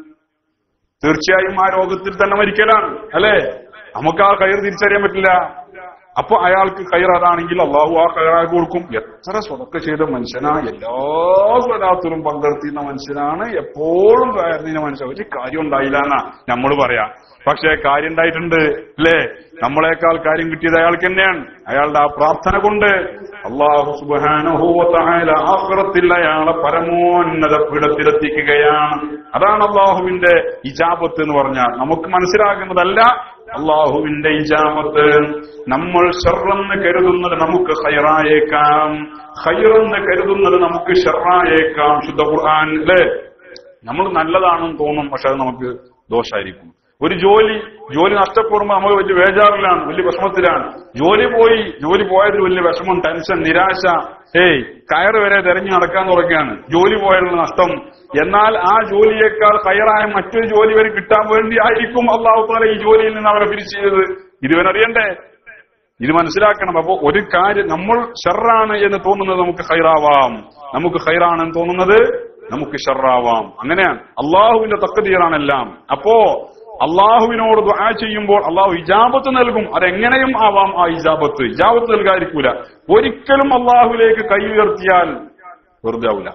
തീർച്ചയായും ആ രോഗത്തിൽ തന്നെ മരിക്കലാണ് അല്ലേ നമുക്ക് ആ കയർ തിരിച്ചറിയാൻ പറ്റില്ല അപ്പൊ അയാൾക്ക് കയർ അതാണെങ്കിൽ അള്ളാഹു ആ കയറാക്കി കൊടുക്കും എത്ര സ്വതക്ക ചെയ്ത മനുഷ്യനാ എല്ലാ സ്വലാത്തിലും പങ്കെടുത്തിരുന്ന മനുഷ്യനാണ് എപ്പോഴും കയറുന്ന മനുഷ്യൻ ഒരു കാര്യം ഉണ്ടായില്ല എന്നാ നമ്മൾ പറയാം പക്ഷേ കാര്യം ഉണ്ടായിട്ടുണ്ട് അല്ലേ നമ്മളെക്കാൾ കാര്യം കിട്ടിയത് അയാൾക്ക് തന്നെയാണ് അയാളുടെ ആ പ്രാർത്ഥന കൊണ്ട് അള്ളാഹു സുബാനുഭൂവത്തായ ആഹ്റത്തിൽ അയാളെ പരമോന്നത പീഠത്തിലെത്തിക്കുകയാണ് അതാണ് അള്ളാഹുവിന്റെ ഇജാബത്ത് എന്ന് പറഞ്ഞാൽ നമുക്ക് മനസ്സിലാകുന്നതല്ല അള്ളാഹുവിന്റെ ഇജാമത്ത് നമ്മൾ ഷർറെന്ന് കരുതുന്നത് നമുക്ക് ഹൈറായേക്കാം ഹൈറെന്ന് കരുതുന്നത് നമുക്ക് ഷർറായേക്കാം ശുദ്ധ ഖുർആൻ അല്ലേ നമ്മൾ നല്ലതാണെന്ന് തോന്നും പക്ഷെ അത് നമുക്ക് ദോഷമായിരിക്കും ഒരു ജോലി ജോലി നഷ്ടപ്പെടുമ്പോൾ നമ്മൾ വലിയ വേജാറിലാണ് വലിയ വിഷമത്തിലാണ് ജോലി പോയി ജോലി പോയതിൽ വലിയ വിഷമം ടെൻഷൻ നിരാശ ഏയ് കയറ് വരെ തെരഞ്ഞു നടക്കാൻ തുടങ്ങിയാണ് ജോലി പോയതിനുള്ള നഷ്ടം എന്നാൽ ആ ജോലിയേക്കാൾ കയറായ മറ്റൊരു ജോലി വരെ കിട്ടാൻ വേണ്ടി ആയിരിക്കും അള്ളാഹു താല ഈ ജോലിയിൽ നിന്ന് അവരെ പിരിച്ചു ചെയ്തത് ഇതുവനറിയണ്ടേ ഇത് മനസ്സിലാക്കണം അപ്പോ ഒരു കാര്യം നമ്മൾ ഷെറാണ് എന്ന് തോന്നുന്നത് നമുക്ക് ഹൈറാവാം നമുക്ക് ഹൈറാണെന്ന് തോന്നുന്നത് നമുക്ക് ഷെറാവാം അങ്ങനെയാണ് അള്ളാഹുവിന്റെ തക്കതീറാണെല്ലാം അപ്പോ അള്ളാഹുവിനോട് ദുആ ചെയ്യുമ്പോൾ അള്ളാഹു ഇജാബത്ത് നൽകും അതെങ്ങനെയും ആവാം ആ ഇജാബത്ത് ഇജാബത്ത് നൽകാതിരിക്കൂല ഒരിക്കലും അള്ളാഹുവിലേക്ക് കൈ ഉയർത്തിയാൽ വെറുതെ ആവൂല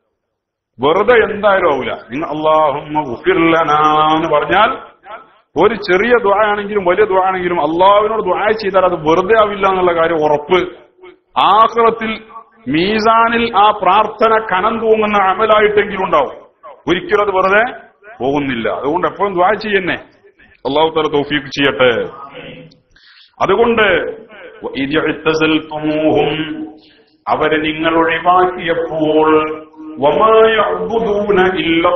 വെറുതെ എന്തായാലും ആവൂല നിങ്ങൾ അള്ളാഹുന്ന് പറഞ്ഞാൽ ഒരു ചെറിയ ദ്വായാണെങ്കിലും വലിയ ദ്വായാണെങ്കിലും അള്ളാഹുവിനോട് ദ്വായ ചെയ്താൽ അത് വെറുതെ ആവില്ല എന്നുള്ള കാര്യം ഉറപ്പ് ആഹ്റത്തിൽ മീസാനിൽ ആ പ്രാർത്ഥന കനം തൂങ്ങുന്ന അമലായിട്ടെങ്കിലും ഉണ്ടാവും ഒരിക്കലും അത് വെറുതെ പോകുന്നില്ല അതുകൊണ്ട് എപ്പോഴും ദ്വായ ചെയ്യുന്നേ അള്ളാഹു തല തൗഫീഖ് ചെയ്യട്ടെ അതുകൊണ്ട് وَإِذِ اعْتَزَلْتُمُوهُمْ അവരെ നിങ്ങൾ ഒഴിവാക്കിയപ്പോൾ وَمَا يَعْبُدُونَ إِلَّا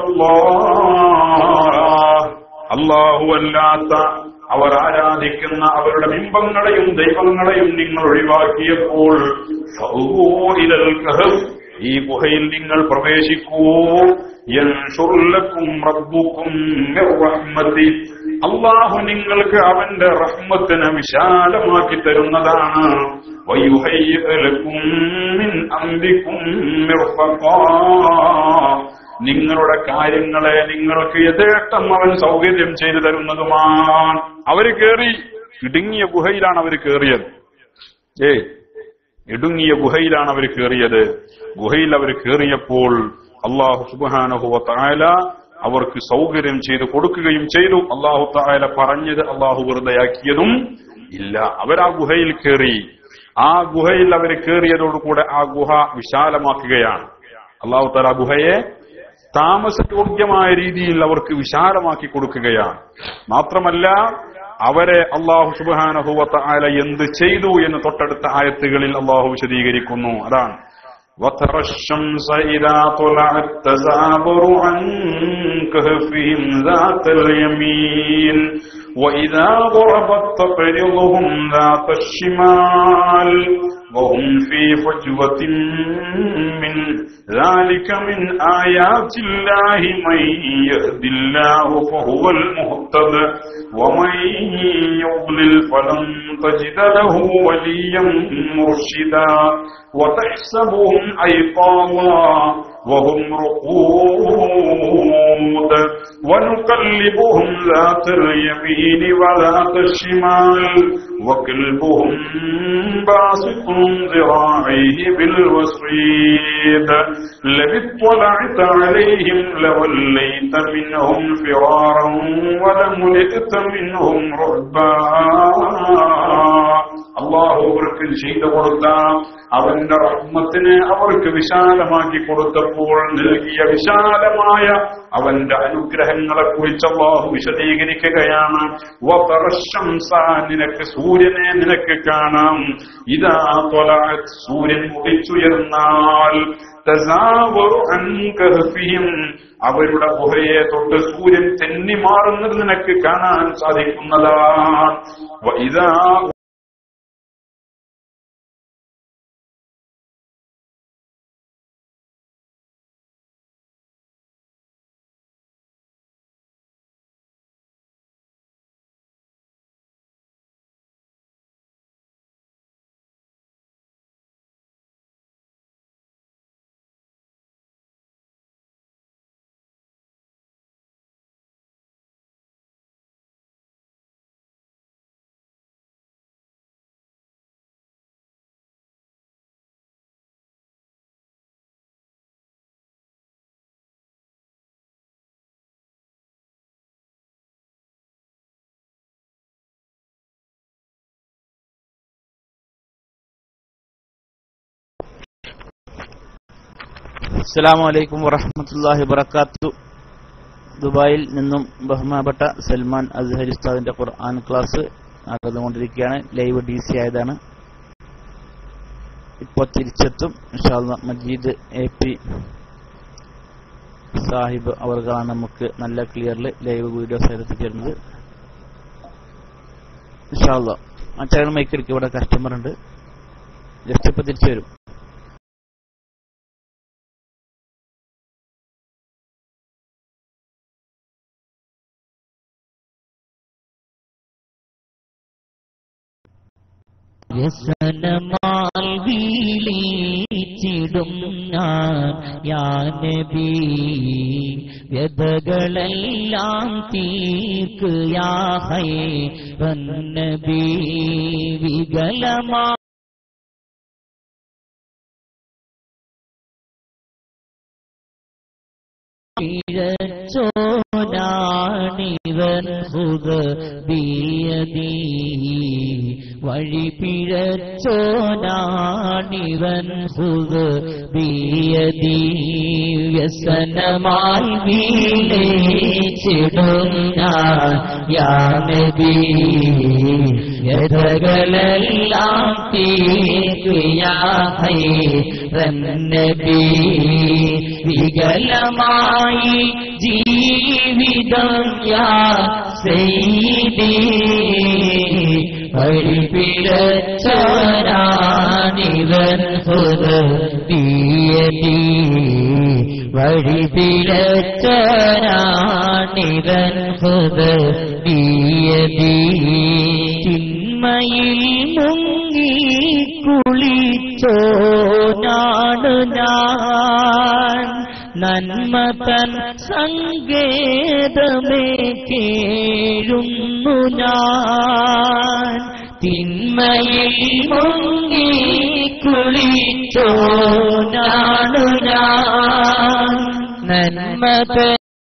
اللَّهَ അല്ലാഹു അല്ലാത്ത അവർ ആരാധിക്കുന്ന അവരുടെ ബിംബങ്ങളെയും ദൈവങ്ങളെയും നിങ്ങൾ ഒഴിവാക്കിയപ്പോൾ ഫൗവൂ ഇലൽ കഹഫ്. ഈ ഗുഹയിൽ നിങ്ങൾ പ്രവേശിക്കൂ യൻഷുർലക്കും റബ്ബുക്കും മിർ റഹ്മതി. അള്ളാഹു നിങ്ങൾക്ക് അവന്റെ റഹ്മത്തിനെ വിശാലമാക്കി തരുന്നതാണ് ويهيئ لكم من أمركم مرفقا നിങ്ങളുടെ കാര്യങ്ങളെ നിങ്ങൾക്ക് യഥേഷ്ടം അവൻ സൗകര്യം ചെയ്തു തരുന്നതുമാണ് അവര് കേറി ഇടുങ്ങിയ ഗുഹയിലാണ് അവർ കേറിയത് ഏ ഇടുങ്ങിയ ഗുഹയിലാണ് അവർ കേറിയത് ഗുഹയിൽ അവർ കേറിയപ്പോൾ അള്ളാഹു സുബാനഹുവ തായാല അവർക്ക് സൗകര്യം ചെയ്തു കൊടുക്കുകയും ചെയ്തു അള്ളാഹു തായാല പറഞ്ഞത് അള്ളാഹു വെറുതെയാക്കിയതും ഇല്ല അവരാ ഗുഹയിൽ കയറി ആ ഗുഹയിൽ അവർ കയറിയതോടുകൂടെ ആ ഗുഹ വിശാലമാക്കുകയാണ് അള്ളാഹു താല ആ ഗുഹയെ താമസയോഗ്യമായ രീതിയിൽ അവർക്ക് വിശാലമാക്കി കൊടുക്കുകയാണ് മാത്രമല്ല അവരെ അള്ളാഹു സുബാനഹുവത്ത ആല എന്ത് ചെയ്തു എന്ന് തൊട്ടടുത്ത ആയത്തുകളിൽ അള്ളാഹു വിശദീകരിക്കുന്നു അതാണ് وترى الشمس إذا طلعت تزابر عن كهفهم ذات اليمين وإذا غربت تقرضهم ذات الشمال وهم في فجوة من ذلك من آيات الله من يهد الله فهو المهتد ومن يضلل فلن تجد له وليا مرشدا وتحسبهم أيقاظا وهم رقود ونقلبهم ذات اليمين وذات الشمال وكلبهم باسط ذراعيه بالوصيد لو اطلعت عليهم لوليت منهم فرارا ولملئت منهم رعبا അള്ളാഹു അവർക്ക് ചെയ്തു കൊടുത്ത അവന്റെ റഹ്മത്തിന് അവർക്ക് വിശാലമാക്കി കൊടുത്തപ്പോൾ നൽകിയ വിശാലമായ അവന്റെ അനുഗ്രഹങ്ങളെ കുറിച്ച് അള്ളാഹു വിശദീകരിക്കുകയാണ് വതറശംസ, നിനക്ക് സൂര്യനെ നിനക്ക് കാണാം ഇതാ തൊലാത്ത് സൂര്യൻ ഉദിച്ചുയർന്നാൽ തസാവറു അൻ കഹ്ഫിഹിം. അവരുടെ ഗുഹയെ തൊട്ട് സൂര്യൻ തെന്നി മാറുന്നത് നിനക്ക് കാണാൻ സാധിക്കുന്നതാണ് വഇദാ അസ്സലാമു അലൈക്കും വറഹ്മത്തുള്ളാഹി വബറകാത്തു ദുബായിൽ നിന്നും ബഹുമാനപ്പെട്ട സൽമാൻ അസ്ഹരി ഉസ്താദിന്റെ ഖുർആൻ ക്ലാസ് നടന്നുകൊണ്ടിരിക്കുകയാണ് ലൈവ് ഡി സി ആയതാണ് ഇപ്പോൾ തിരിച്ചെത്തും ഇൻഷാല്ല മജീദ് എ പി സാഹിബ് അവർക്കാണ് നമുക്ക് നല്ല ക്ലിയറിൽ ലൈവ് വീഡിയോസ് എത്തിച്ചു തരുന്നത് ഇൻഷാല്ല ആ ചേട്ടൻ മൈക്കെടുക്കുക ഇവിടെ കസ്റ്റമർ ഉണ്ട് ജസ്റ്റ് ഇപ്പൊ തിരിച്ചു വരും വ്യസനമാൽ വീളിച്ചിടും ഞാൻ യാനബി വ്യതകളെല്ലാം തീർക്ക് യാഹേ വന്നബി വികലമാ പിഴച്ചോനാണിവൻ ഹുദ ബിയദീ വഴി പിഴച്ചോനാണിവൻ ഹുദ ബിയദീ വ്യസനമായി വീളിച്ചിടും ഞാൻ യാനബി യഥകളെല്ലാം തീർക്കയാഹൈ നബി വികലമായി ജീവിതം യാ സെയ്തി വഴിപിഴച്ചോരാനിവൻ ഹൃദീയതി വഴിപിഴച്ചോരാനിവൻ ഹൃദീയതി ചിന്മയിൽ മുങ്ങിക്കു നന്മതൻ സങ്കേതമേ കേഴുന്നു ഞാൻ തിന്മയിൽ മുങ്ങി കുളിച്ചോ ഞാണു ഞാൻ നന്മതൻ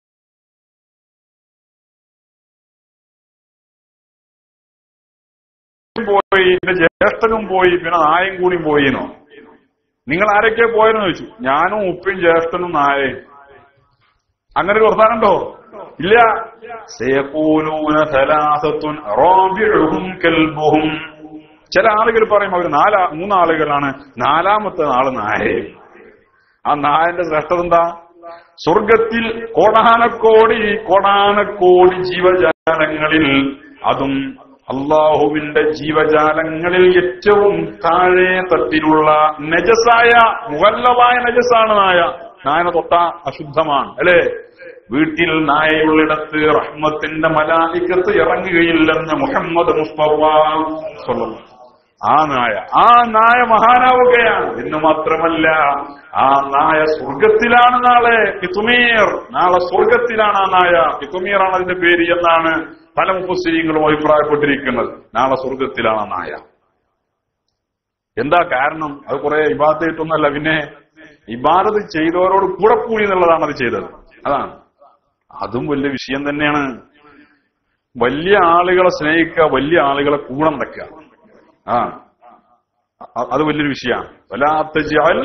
പോയി എന്റെ ജ്യേഷ്ഠനും പോയി പിന്നെ നായയും കൂടി പോയിനോ നിങ്ങൾ ആരൊക്കെ പോയെന്ന് ചോദിച്ചു ഞാനും ഉപ്പയും ജ്യേഷ്ഠനും നായയും അങ്ങനെ ഒരു വർത്താനുണ്ടോ ഇല്ല സയഖൂലൂന സലാസത്തുൻ റാബിഉഹും കൽബുഹും ചില ആളുകൾ പറയും അവർ നാലാ മൂന്നാളുകളാണ് നാലാമത്തെ നാള് നായേ ആ നായന്റെ ശ്രേഷ്ഠത എന്താ സ്വർഗത്തിൽ കോടാനക്കോടി കോടാനക്കോടി ജീവജാലങ്ങളിൽ അതും അള്ളാഹുവിന്റെ ജീവജാലങ്ങളിൽ ഏറ്റവും താഴെ തട്ടിലുള്ള നജസായ മുഹല്ലമായ നജസാണ് നായ നായനെ തൊട്ട അശുദ്ധമാണ് അല്ലേ വീട്ടിൽ നായയുള്ളിടത്ത് റഹ്മത്തിന്റെ മലാലിക്കത്ത് ഇറങ്ങുകയില്ലെന്ന് മുഹമ്മദ് മുസ്തഫ സ്വല്ലല്ലാഹു ആ നായ ആ നായ മഹാനാവുകയാണ് എന്ന് മാത്രമല്ല ആ നായ സ്വർഗത്തിലാണ് നാളെ പിത്തുമീർ നാളെ സ്വർഗത്തിലാണ് ആ നായ പിത്തുമീറാണ് അതിന്റെ പേര് എന്നാണ് പല മുപ്പസ്ത്രീകളും അഭിപ്രായപ്പെട്ടിരിക്കുന്നത് നാളെ സ്വർഗത്തിലാണ് ആ നായ എന്താ കാരണം അത് കുറെ ഇബാദത്തായിട്ടൊന്നല്ല പിന്നെ ഇബാദത്ത് ചെയ്തവരോട് കൂടെ കൂടി എന്നുള്ളതാണ് അത് ചെയ്തത് അതാണ് അതും വലിയ വിഷയം തന്നെയാണ് വലിയ ആളുകളെ സ്നേഹിക്കുക വലിയ ആളുകളെ കൂടെ നടക്കുക ആ അ- അത് വലിയൊരു വിഷയമാണ് വലാത്ത ജാൽ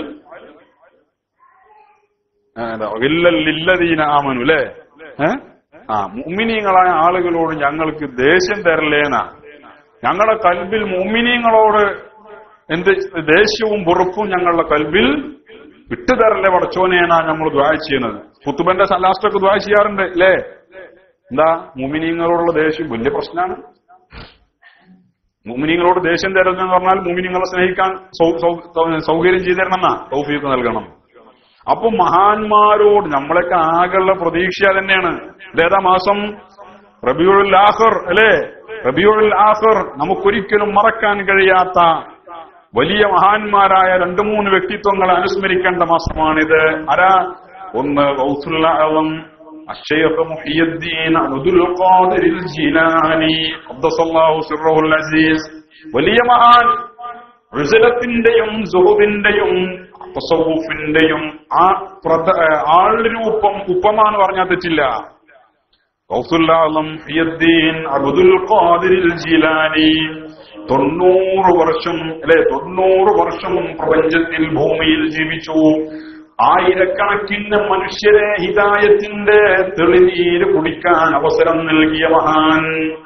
ഇല്ലദീന ആമനു അല്ലേ ഏ? ആ മുമ്മിനീങ്ങളായ ആളുകളോട് ഞങ്ങൾക്ക് ദേഷ്യം തരലേനാ ഞങ്ങളുടെ കൽബിൽ മുമ്മിനീങ്ങളോട് എന്ത് ദേഷ്യവും വെറുപ്പും ഞങ്ങളുടെ കൽബിൽ വിട്ടുതരല്ലേ പടച്ചോനെയാണ് നമ്മൾ ദ്വായ ചെയ്യുന്നത് കുത്തുബന്റെ ലാസ്റ്റൊക്കെ ദ്വായ ചെയ്യാറുണ്ട് അല്ലേ എന്താ മുമിനീങ്ങളോടുള്ള ദേഷ്യം വലിയ പ്രശ്നമാണ് മുമിനിങ്ങളോട് ദേഷ്യം തരുന്നു എന്ന് പറഞ്ഞാൽ മുമിനിങ്ങളെ സ്നേഹിക്കാൻ സൗ- സൗ- സൗ- സൗകര്യം ചെയ്തു തരണം എന്നാ തൗഫീഖ് നൽകണം അപ്പൊ മഹാന്മാരോട് നമ്മളൊക്കെ ആകെയുള്ള പ്രതീക്ഷ തന്നെയാണ് ഇതേതാ മാസം റബിയുൽ ആഖർ അല്ലേ റബിയുൽ ആഖർ നമുക്കൊരിക്കലും മറക്കാൻ കഴിയാത്ത വലിയ മഹാന്മാരായ രണ്ടു മൂന്ന് വ്യക്തിത്വങ്ങളെ അനുസ്മരിക്കേണ്ട മാസമാണിത് ആരാ ഒന്ന് ഗൗസുൽ ആലം الشيخ محي الدين عبد القادر الجيلاني قدس الله سره العزيز വലിയ മഹാൻ ഋസലത്തിന്റെയും സുഹുവിന്റെയും തസവുഫിന്റെയും ആ പ്രധ ആൾ രൂപം ഉപമാന്ന് പറഞ്ഞാൽ തെറ്റില്ല ഗൗസുല്ലാളം ഹിയദ്ദീൻ അബ്ദുൽ ഖാദിർ ജീലാനി തൊണ്ണൂറ് വർഷം അല്ലെ തൊണ്ണൂറ് വർഷം പ്രപഞ്ചത്തിൽ ഭൂമിയിൽ ജീവിച്ചു ആയിരക്കണക്കിന് മനുഷ്യരെ ഹിതായത്തിന്റെ തെളിനീര് കുടിക്കാൻ അവസരം നൽകിയ മഹാൻ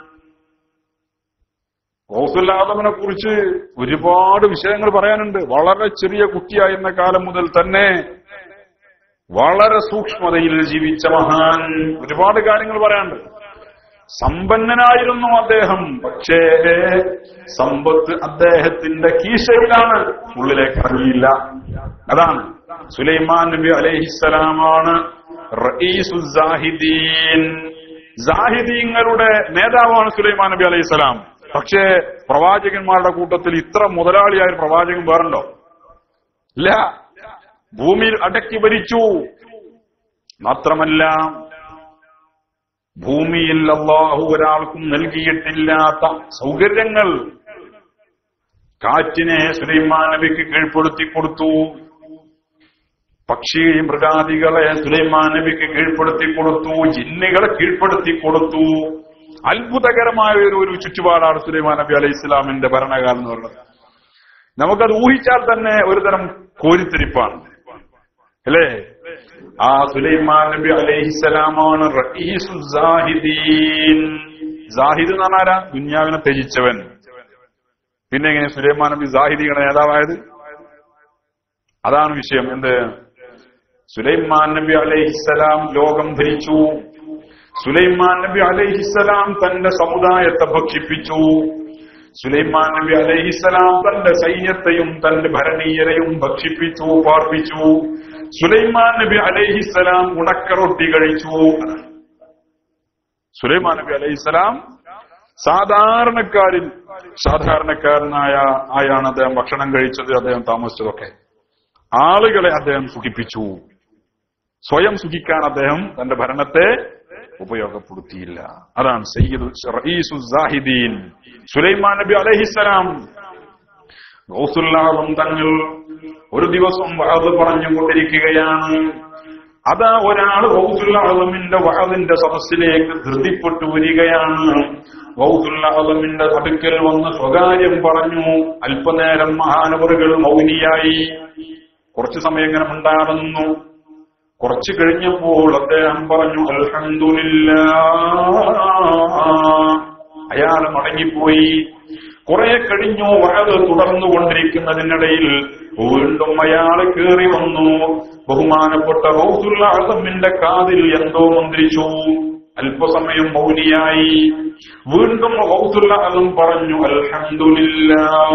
ഗൗസുല്ലാദമിനെ കുറിച്ച് ഒരുപാട് വിഷയങ്ങൾ പറയാനുണ്ട് വളരെ ചെറിയ കുട്ടിയായിരുന്ന കാലം മുതൽ തന്നെ വളരെ സൂക്ഷ്മതയിൽ ജീവിച്ച മഹാൻ ഒരുപാട് കാര്യങ്ങൾ പറയാനുണ്ട് സമ്പന്നനായിരുന്നു അദ്ദേഹം പക്ഷേ സമ്പത്ത് അദ്ദേഹത്തിന്റെ കീശയിലാണ് ഉള്ളിലേക്ക് അറിയില്ല അതാണ് സുലൈമാൻ നബി അലൈഹിസ്സലാമാണ് റഈസു സാഹിദീൻ സാഹിദീങ്ങളുടെ നേതാവാണ് സുലൈമാൻ നബി അലൈഹിസ്സലാം പക്ഷേ പ്രവാചകന്മാരുടെ കൂട്ടത്തിൽ ഇത്ര മുതലാളിയായ ഒരു പ്രവാചകൻ വേറുണ്ടോ ഇല്ല ഭൂമിയിൽ അടക്കി ഭരിച്ചു മാത്രമല്ല ഭൂമിയിൽ അള്ളാഹു ഒരാൾക്കും നൽകിയിട്ടില്ലാത്ത സൗകര്യങ്ങൾ കാറ്റിനെ സുലൈമാൻ നബിക്ക് കീഴ്പ്പെടുത്തി കൊടുത്തു പക്ഷി മൃഗാദികളെ സുലൈമാൻ നബിക്ക് കീഴ്പ്പെടുത്തി കൊടുത്തു ജിന്നുകളെ കീഴ്പ്പെടുത്തി കൊടുത്തു അത്ഭുതകരമായ ഒരു ഒരു ചുറ്റുപാടാണ് സുലൈമാൻ നബി അലൈഹി ഇസ്ലാമിന്റെ ഭരണകാലം എന്ന് പറയുന്നത് നമുക്കത് ഊഹിച്ചാൽ തന്നെ ഒരു തരം കോരിത്തിരിപ്പാണ് അല്ലേ ആ സുലൈമാൻ നബി അലൈഹിസ്സലാമാണ് റഈസു സാഹിദീൻ സാഹിദ് എന്ന് പറഞ്ഞാൽ ആരാ ദുന്യാവിനെ ത്യജിച്ചവൻ പിന്നെ എങ്ങനെ സുലൈമാൻ നബി സാഹിദിയുടെ നേതാവായത് അതാണ് വിഷയം എന്ത് സുലൈമാൻ നബി അലൈഹിസ്സലാം ലോകം ഭരിച്ചു സുലൈമാൻ നബി അലൈഹിസ്സലാം തന്റെ സമുദായത്തെ ഭക്ഷിപ്പിച്ചു സുലൈമാൻ നബി അലൈഹിസ്സലാം തന്റെ സൈന്യത്തെയും തന്റെ ഭരണീയരെയും ഭക്ഷിപ്പിച്ചു പാർപ്പിച്ചു സുലൈമാൻ നബി അലൈഹിസ്സലാം ഉണക്കറൊട്ടി കഴിച്ചു സുലൈമാൻ നബി അലൈഹിസ്സലാം സാധാരണക്കാരിൽ സാധാരണക്കാരനായ ആയാണ് അദ്ദേഹം ഭക്ഷണം കഴിച്ചത് അദ്ദേഹം താമസിച്ചതൊക്കെ ആളുകളെ അദ്ദേഹം സുഖിപ്പിച്ചു സ്വയം സുഖിക്കാൻ അദ്ദേഹം തന്റെ ഭരണത്തെ ഉപയോഗപ്പെടുത്തിയില്ല അതാണ് സയ്യിദ് റഈസു സാഹിദീൻ സുലൈമാൻ നബി അലൈഹിസ്സലാം ഗൗസുല്ലാഹും തങ്ങൾ ഒരു ദിവസം വഅദ് പറഞ്ഞുകൊണ്ടിരിക്കുകയാണ് അതാ ഒരാൾ ഗൗസുല്ലാഹുമിന്റെ വഅദിന്റെ സദസ്സിലേക്ക് ധൃതിപ്പെട്ടു വരികയാണ് ഗൗസുല്ലാഹുമിന്റെ അടുക്കൽ വന്ന് സ്വകാര്യം പറഞ്ഞു അല്പനേരം മഹാനവറുകൾ മൗനിയായി കുറച്ചു സമയം ഇങ്ങനെ ഉണ്ടാകുന്നു കുറച്ചു കഴിഞ്ഞപ്പോൾ അദ്ദേഹം പറഞ്ഞു അൽഹംദുലില്ല അയാൾ മടങ്ങിപ്പോയി കുറെ കഴിഞ്ഞു വഴത് തുടർന്നുകൊണ്ടിരിക്കുന്നതിനിടയിൽ വീണ്ടും അയാൾ കയറി വന്നു ബഹുമാനപ്പെട്ട റൗസുല്ല അസമിന്റെ കാതിൽ എന്തോ മന്ത്രിച്ചു അല്പസമയം മൗനിയായി വീണ്ടും റൗസുല്ല അസം പറഞ്ഞു അൽഹംദുലില്ല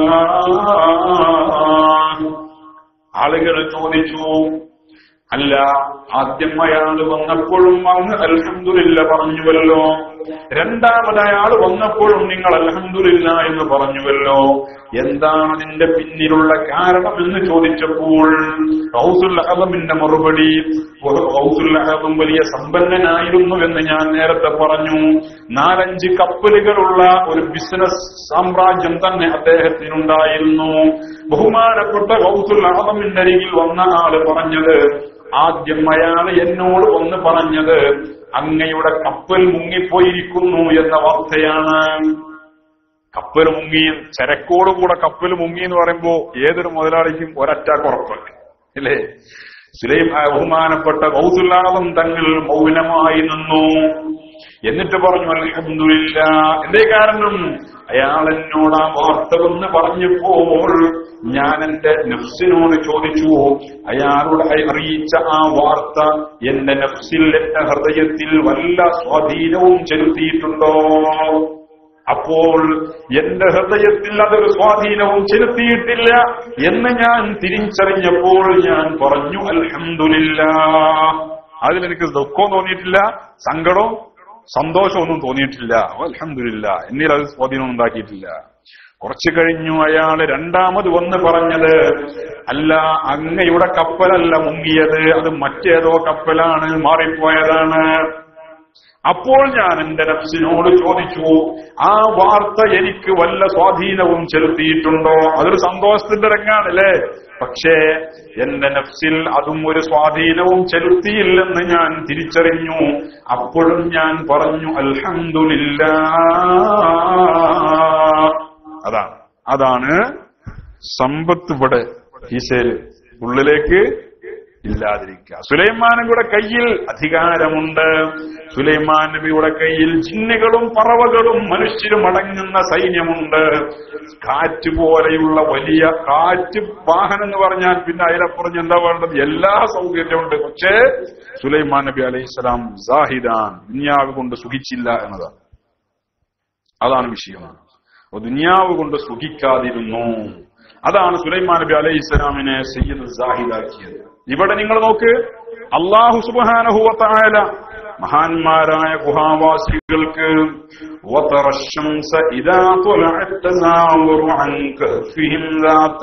ആളുകൾ ചോദിച്ചു അല്ല ആദ്യം അയാൾ വന്നപ്പോഴും അങ്ങ് അൽഹംദുലില്ല പറഞ്ഞുവല്ലോ രണ്ടാമത് അയാൾ വന്നപ്പോഴും നിങ്ങൾ അൽഹംദുലില്ല എന്ന് പറഞ്ഞുവല്ലോ എന്താണ് അതിന്റെ പിന്നിലുള്ള കാരണം എന്ന് ചോദിച്ചപ്പോൾ ഹൗസുൽ അഹമിന്റെ മറുപടി ഹൗസുൽ അഹം വലിയ സമ്പന്നനായിരുന്നു എന്ന് ഞാൻ നേരത്തെ പറഞ്ഞു നാലഞ്ച് കപ്പലുകളുള്ള ഒരു ബിസിനസ് സാമ്രാജ്യം തന്നെ അദ്ദേഹത്തിനുണ്ടായിരുന്നു ബഹുമാനപ്പെട്ട ഹൗസുൽ അഹമിന്റെ അരികിൽ വന്ന ആള് പറഞ്ഞത് ആദ്യം അയാൾ എന്നോട് ഒന്ന് പറഞ്ഞത് അങ്ങയുടെ കപ്പൽ മുങ്ങിപ്പോയിരിക്കുന്നു എന്ന വാർത്തയാണ് കപ്പൽ മുങ്ങി ചരക്കോട് കൂടെ കപ്പൽ മുങ്ങി എന്ന് പറയുമ്പോ ഏതൊരു മുതലാളിക്കും ഒരറ്റാക്ക് ഉറപ്പ് അല്ലേ സുലൈം ബഹുമാനപ്പെട്ട കൗസുല്ലാദം തങ്ങൾ മൗനമായി നിന്നു എന്നിട്ട് പറഞ്ഞു അൽഹംദുലില്ല എന്തേ കാരണം അയാൾ എന്നോട് ആ വാർത്ത ഒന്ന് പറഞ്ഞപ്പോൾ ഞാൻ എന്റെ നഫ്സിനോട് ചോദിച്ചു അയാളോട് അറിയിച്ച ആ വാർത്ത എന്റെ നഫ്സിൽ എന്റെ ഹൃദയത്തിൽ വല്ല സ്വാധീനവും ചെലുത്തിയിട്ടുണ്ടോ അപ്പോൾ എന്റെ ഹൃദയത്തിൽ അതൊരു സ്വാധീനവും ചെലുത്തിയിട്ടില്ല എന്ന് ഞാൻ തിരിച്ചറിഞ്ഞപ്പോൾ ഞാൻ പറഞ്ഞു അൽഹംദുലില്ല അതിലെനിക്ക് ദുഃഖവും തോന്നിയിട്ടില്ല സങ്കടവും സന്തോഷമൊന്നും തോന്നിയിട്ടില്ല അൽഹംദുലില്ല എന്നിൽ അത് സ്വാധീനം ഉണ്ടാക്കിയിട്ടില്ല കുറച്ചു കഴിഞ്ഞു അയാള് രണ്ടാമത് വന്ന് പറഞ്ഞത് അല്ല അങ്ങയുടെ കപ്പലല്ല മുങ്ങിയത് അത് മറ്റേതോ കപ്പലാണ് മാറിപ്പോയതാണ് അപ്പോൾ ഞാൻ എന്റെ നഫ്സിനോട് ചോദിച്ചു ആ വാർത്ത എനിക്ക് വല്ല സ്വാധീനവും ചെലുത്തിയിട്ടുണ്ടോ അതൊരു സന്തോഷത്തിന്റെ രംഗാണല്ലേ പക്ഷേ എന്റെ നഫ്സിൽ അതും ഒരു സ്വാധീനവും ചെലുത്തിയില്ലെന്ന് ഞാൻ തിരിച്ചറിഞ്ഞു അപ്പോഴും ഞാൻ പറഞ്ഞു അൽഹംദുലില്ല അതാണ് അതാണ് സമ്പത്ത് ഇവിടെ ഈശയില് ഉള്ളിലേക്ക് ഇല്ലാതിരിക്കുക സുലൈമാനയുടെ കയ്യിൽ അധികാരമുണ്ട് സുലൈമാൻ നബിയുടെ കയ്യിൽ ജിന്നുകളും പറവകളും മനുഷ്യരും അടങ്ങുന്ന സൈന്യമുണ്ട് കാറ്റ് പോലെയുള്ള വലിയ കാറ്റ് വാഹനം എന്ന് പറഞ്ഞാൽ പിന്നെ അതിലപ്പുറം എന്താ വേണ്ടത് എല്ലാ സൗകര്യമുണ്ട് പക്ഷേ സുലൈമാൻ നബി അലൈഹി സ്വലാം സാഹിദാൻ ദുനിയാവ് കൊണ്ട് സുഖിച്ചില്ല എന്നതാണ് അതാണ് വിഷയം അപ്പൊ ദുനിയാവ് കൊണ്ട് സുഖിക്കാതിരുന്നു അതാണ് സുലൈമാൻ നബി അലൈഹി ഇസ്ലാമിനെ സയ്യിദ് സാഹിദാക്കിയത് ഇവിടെ നിങ്ങൾ നോക്ക് അള്ളാഹു സുബാനഹുവത്തായ മഹാന്മാരായ ഗുഹാവാസികൾക്ക് وترى الشمس إذا طلعت تزاور عن كهفهم ذات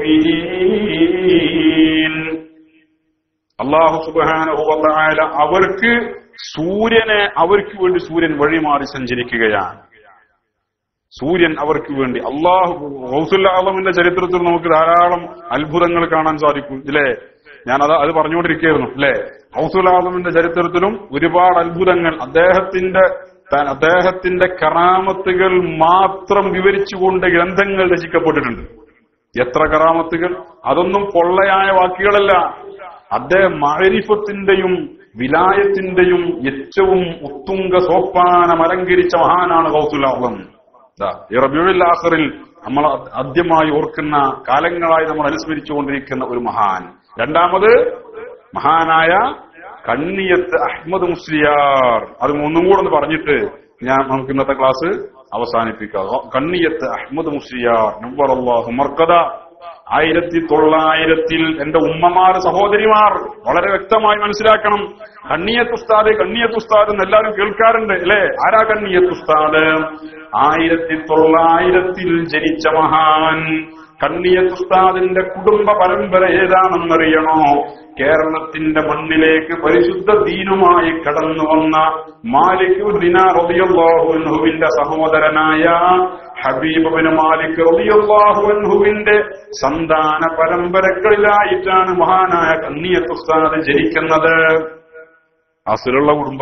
اليمين അള്ളാഹു സുബാനഹുവത്തായ അവർക്ക് സൂര്യനെ അവർക്ക് വേണ്ടി സൂര്യൻ വഴിമാറി സഞ്ചരിക്കുകയാണ് സൂര്യൻ അവർക്ക് വേണ്ടി അള്ളാഹു ഹൗസുല്ല ആലമിന്റെ ചരിത്രത്തിൽ നമുക്ക് ധാരാളം അത്ഭുതങ്ങൾ കാണാൻ സാധിക്കും ഇല്ലേ ഞാൻ അത് അത് പറഞ്ഞുകൊണ്ടിരിക്കുകയായിരുന്നു അല്ലെ ഹൗസുൽ ആലമിന്റെ ചരിത്രത്തിലും ഒരുപാട് അത്ഭുതങ്ങൾ അദ്ദേഹത്തിന്റെ ത- അദ്ദേഹത്തിന്റെ കറാമത്തുകൾ മാത്രം വിവരിച്ചുകൊണ്ട് ഗ്രന്ഥങ്ങൾ രചിക്കപ്പെട്ടിട്ടുണ്ട് എത്ര കറാമത്തുകൾ അതൊന്നും പൊള്ളയായ വാക്കുകളല്ല അദ്ദേഹം മാരിഫത്തിന്റെയും വിലായത്തിന്റെയും ഏറ്റവും ഉത്തുംഗ സോപ്പാനം അലങ്കരിച്ച മഹാനാണ് കൗസുൽ ആലം ദാ, ഈ റബിയുൽ ആഖറിൽ നമ്മൾ ആദ്യമായി ഓർക്കുന്ന കാലങ്ങളായി നമ്മൾ അനുസ്മരിച്ചുകൊണ്ടിരിക്കുന്ന ഒരു മഹാൻ രണ്ടാമത് മഹാനായ കണ്ണിയത്ത് അഹ്മദ് മുസ്ലിയാർ അത് ഒന്നും കൂടെ ഒന്ന് പറഞ്ഞിട്ട് ഞാൻ നമുക്ക് ഇന്നത്തെ ക്ലാസ് അവസാനിപ്പിക്കാം കണ്ണിയത്ത് അഹ്മദ് മുസ്ലിയാർ നബ്ബർ അല്ലാഹു മർക്കദ ആയിരത്തി തൊള്ളായിരത്തിൽ എന്റെ ഉമ്മമാർ സഹോദരിമാർ വളരെ വ്യക്തമായി മനസ്സിലാക്കണം കണ്ണിയത്ത് ഉസ്താദ് കണ്ണിയത്ത് ഉസ്താദ് എന്ന് എല്ലാവരും കേൾക്കാറുണ്ട് അല്ലെ ആരാ കണ്ണിയത്ത് ഉസ്താദ് ആയിരത്തി തൊള്ളായിരത്തിൽ ജനിച്ച മഹാൻ കണ്ണിയത്തുസ്താദിന്റെ കുടുംബ പരമ്പര ഏതാണെന്നറിയണോ കേരളത്തിന്റെ മണ്ണിലേക്ക് പരിശുദ്ധ ദീനുമായി കടന്നു വന്ന മാലിക് റബിയുല്ലാഹുവിന്റെ സഹോദരനായ ഹബീബിന് മാലിക് റബിയുല്ലാഹുവിന്റെ സന്താന പരമ്പരകളിലായിട്ടാണ് മഹാനായ കണ്ണിയത്തുസ്താദ് ജനിക്കുന്നത് അസുലുള്ള കുടുംബ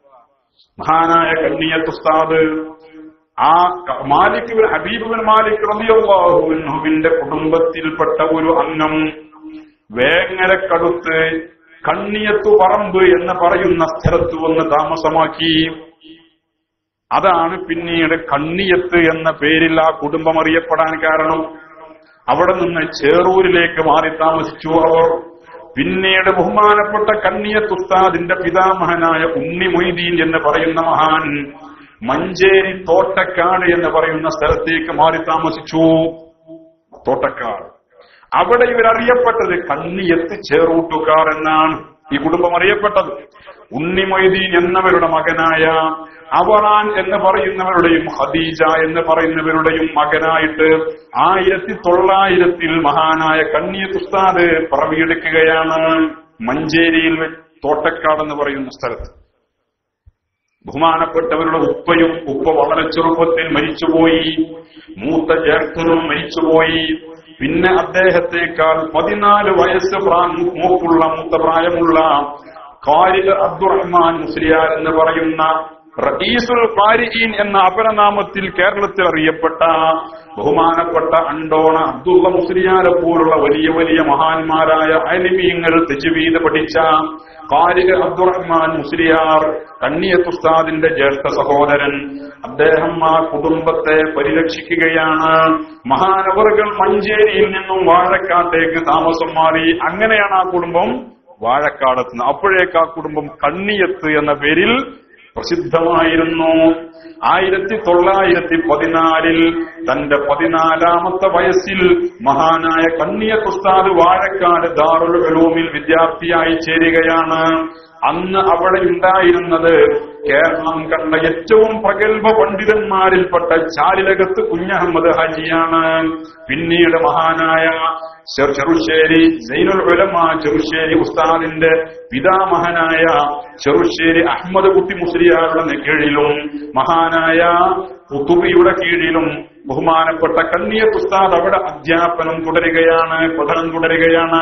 മഹാനായ കണ്ണിയത്തുസ്താദ് ആ ക- Malik bin Habib bin Malik റളിയല്ലാഹുവിന്റെ കുടുംബത്തിൽപ്പെട്ട ഒരു അംഗം വേങ്ങരക്കടുത്ത് കണ്ണിയത്തു പറമ്പ് എന്ന് പറയുന്ന സ്ഥലത്ത് വന്ന് താമസമാക്കി അതാണ് പിന്നീട് കണ്ണിയത്ത് എന്ന പേരിൽ ആ കുടുംബം അറിയപ്പെടാൻ കാരണം അവിടെ നിന്ന് ചേറൂരിലേക്ക് മാറി താമസിച്ചു അവർ പിന്നീട് ബഹുമാനപ്പെട്ട കണ്ണിയത്ത് ഉസ്താദിന്റെ പിതാമഹനായ ഉണ്ണി മൊയ്തീൻ എന്ന് പറയുന്ന മഹാൻ മഞ്ചേരി തോട്ടക്കാട് എന്ന് പറയുന്ന സ്ഥലത്തേക്ക് മാറി താമസിച്ചു തോട്ടക്കാട് അവിടെ ഇവരറിയപ്പെട്ടത് കണ്ണിയത്ത് ചേറൂട്ടുകാർ എന്നാണ് ഈ കുടുംബം അറിയപ്പെട്ടത് ഉണ്ണി മൊയ്തീൻ എന്നവരുടെ മകനായ അവറാൻ എന്ന് പറയുന്നവരുടെയും ഖദീജ എന്ന് പറയുന്നവരുടെയും മകനായിട്ട് ആയിരത്തി തൊള്ളായിരത്തിൽ മഹാനായ കണ്ണിയത്ത് ഉസ്താദ് പിറവിയെടുക്കുകയാണ് മഞ്ചേരിയിൽ വെ- തോട്ടക്കാട് എന്ന് പറയുന്ന സ്ഥലത്ത് ബഹുമാനപ്പെട്ടവരുടെ ഉപ്പയും ഉപ്പ വളരെ ചെറുപ്പത്തിൽ മരിച്ചുപോയി മൂത്ത ജ്യേഷ്ഠനും മരിച്ചുപോയി പിന്നെ അദ്ദേഹത്തെക്കാൾ പതിനാല് വയസ്സ് പ്രാ- മൂപ്പുള്ള മൂത്ത പ്രായമുള്ള കാരിക അബ്ദുറഹ്മാൻ മുസ്ലിയാർ എന്ന് പറയുന്ന റഈസുൽ ഖാരിഈൻ എന്ന അപരനാമത്തിൽ കേരളത്തിൽ അറിയപ്പെട്ട ബഹുമാനപ്പെട്ട അണ്ടോണ അബ്ദുള്ള മുസ്ലിയാരെ പോലുള്ള വലിയ വലിയ മഹാന്മാരായ അലിമീങ്ങൾ തെജുവീത് പഠിച്ച കാരിക അബ്ദുറഹ്മാൻ മുസ്ലിയാർ കണ്ണിയത്ത് ഉസ്താദിന്റെ ജ്യേഷ്ഠ സഹോദരൻ അദ്ദേഹം ആ കുടുംബത്തെ പരിരക്ഷിക്കുകയാണ് മഹാനവറുകൾ മഞ്ചേരിയിൽ നിന്നും വാഴക്കാട്ടേക്ക് താമസം മാറി അങ്ങനെയാണ് ആ കുടുംബം വാഴക്കാടെത്തുന്നത് അപ്പോഴേക്ക് ആ കുടുംബം കണ്ണിയത്ത് എന്ന പേരിൽ പ്രസിദ്ധമായിരുന്നു ആയിരത്തി തൊള്ളായിരത്തി പതിനാലിൽ തന്റെ പതിനാലാമത്തെ വയസ്സിൽ മഹാനായ കണ്ണിയത്ത് ഉസ്താദ് വാഴക്കാട് ദാറുൽ ഉലൂമിൽ വിദ്യാർത്ഥിയായി ചേരുകയാണ് അന്ന് അവിടെ ഉണ്ടായിരുന്നത് കേരളം കണ്ട ഏറ്റവും പ്രഗത്ഭ പണ്ഡിതന്മാരിൽപ്പെട്ട ചാലിലകത്ത് കുഞ്ഞഹമ്മദ് ഹാജിയാണ് പിന്നീട് മഹാനായ ചെറു- ചെറുശ്ശേരി സൈനുൽ ഉലമ ചെറുശ്ശേരി ഉസ്താദിന്റെ പിതാമഹനായ ചെറുശ്ശേരി അഹമ്മദ് കുട്ടി മുസ്ലിയാരുടെ കീഴിലും മഹാനായ കുത്തുബിയുടെ കീഴിലും ബഹുമാനപ്പെട്ട കണ്ണിയത്ത് ഉസ്താദ് അവിടെ അധ്യാപനം തുടരുകയാണ് പഠനം തുടരുകയാണ്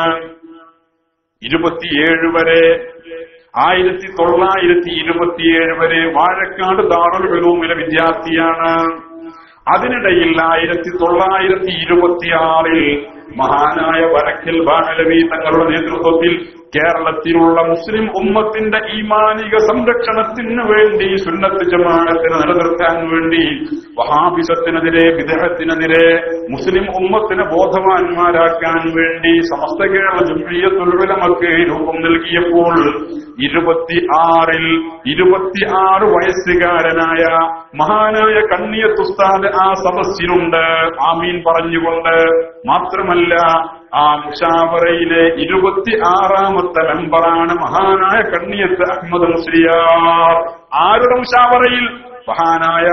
ഇരുപത്തിയേഴ് വരെ ആയിരത്തി തൊള്ളായിരത്തി ഇരുപത്തിയേഴ് വരെ വാഴക്കാട് ദാറുൽ ഉലൂമിലെ വിദ്യാർത്ഥിയാണ് അതിനിടയിൽ ആയിരത്തി തൊള്ളായിരത്തി ഇരുപത്തിയാറിൽ മഹാനായ വരക്കൽ ബാലവി തങ്ങളുടെ നേതൃത്വത്തിൽ കേരളത്തിലുള്ള മുസ്ലിം ഉമ്മത്തിന്റെ ഈമാനിക സംരക്ഷണത്തിന് വേണ്ടി സുന്നത്ത് ജമാഅത്തിന് നിലനിർത്താൻ വേണ്ടി വഹാബിസത്തിനെതിരെ വിദേഹത്തിനെതിരെ മുസ്ലിം ഉമ്മത്തിനെ ബോധവാന്മാരാക്കാൻ വേണ്ടി സമസ്ത കേരള ജംഇയ്യത്തുൽഉലമക്ക് രൂപം നൽകിയപ്പോൾ ഇരുപത്തി ആറിൽ ഇരുപത്തി ആറ് വയസ്സുകാരനായ മഹാനായ കണ്ണിയത്ത് ഉസ്താദ് ആ സദസ്സിലുണ്ട് ആമീൻ പറഞ്ഞുകൊണ്ട് മാത്രമല്ല ആ മുഷാവറയിലെ ഇരുപത്തി ആറാമത്തെ മെമ്പറാണ് മഹാനായ കണ്ണിയത്ത് അഹമ്മദ് മുസ്ലിയാർ ആരുടെ മുഷാവറയിൽ മഹാനായ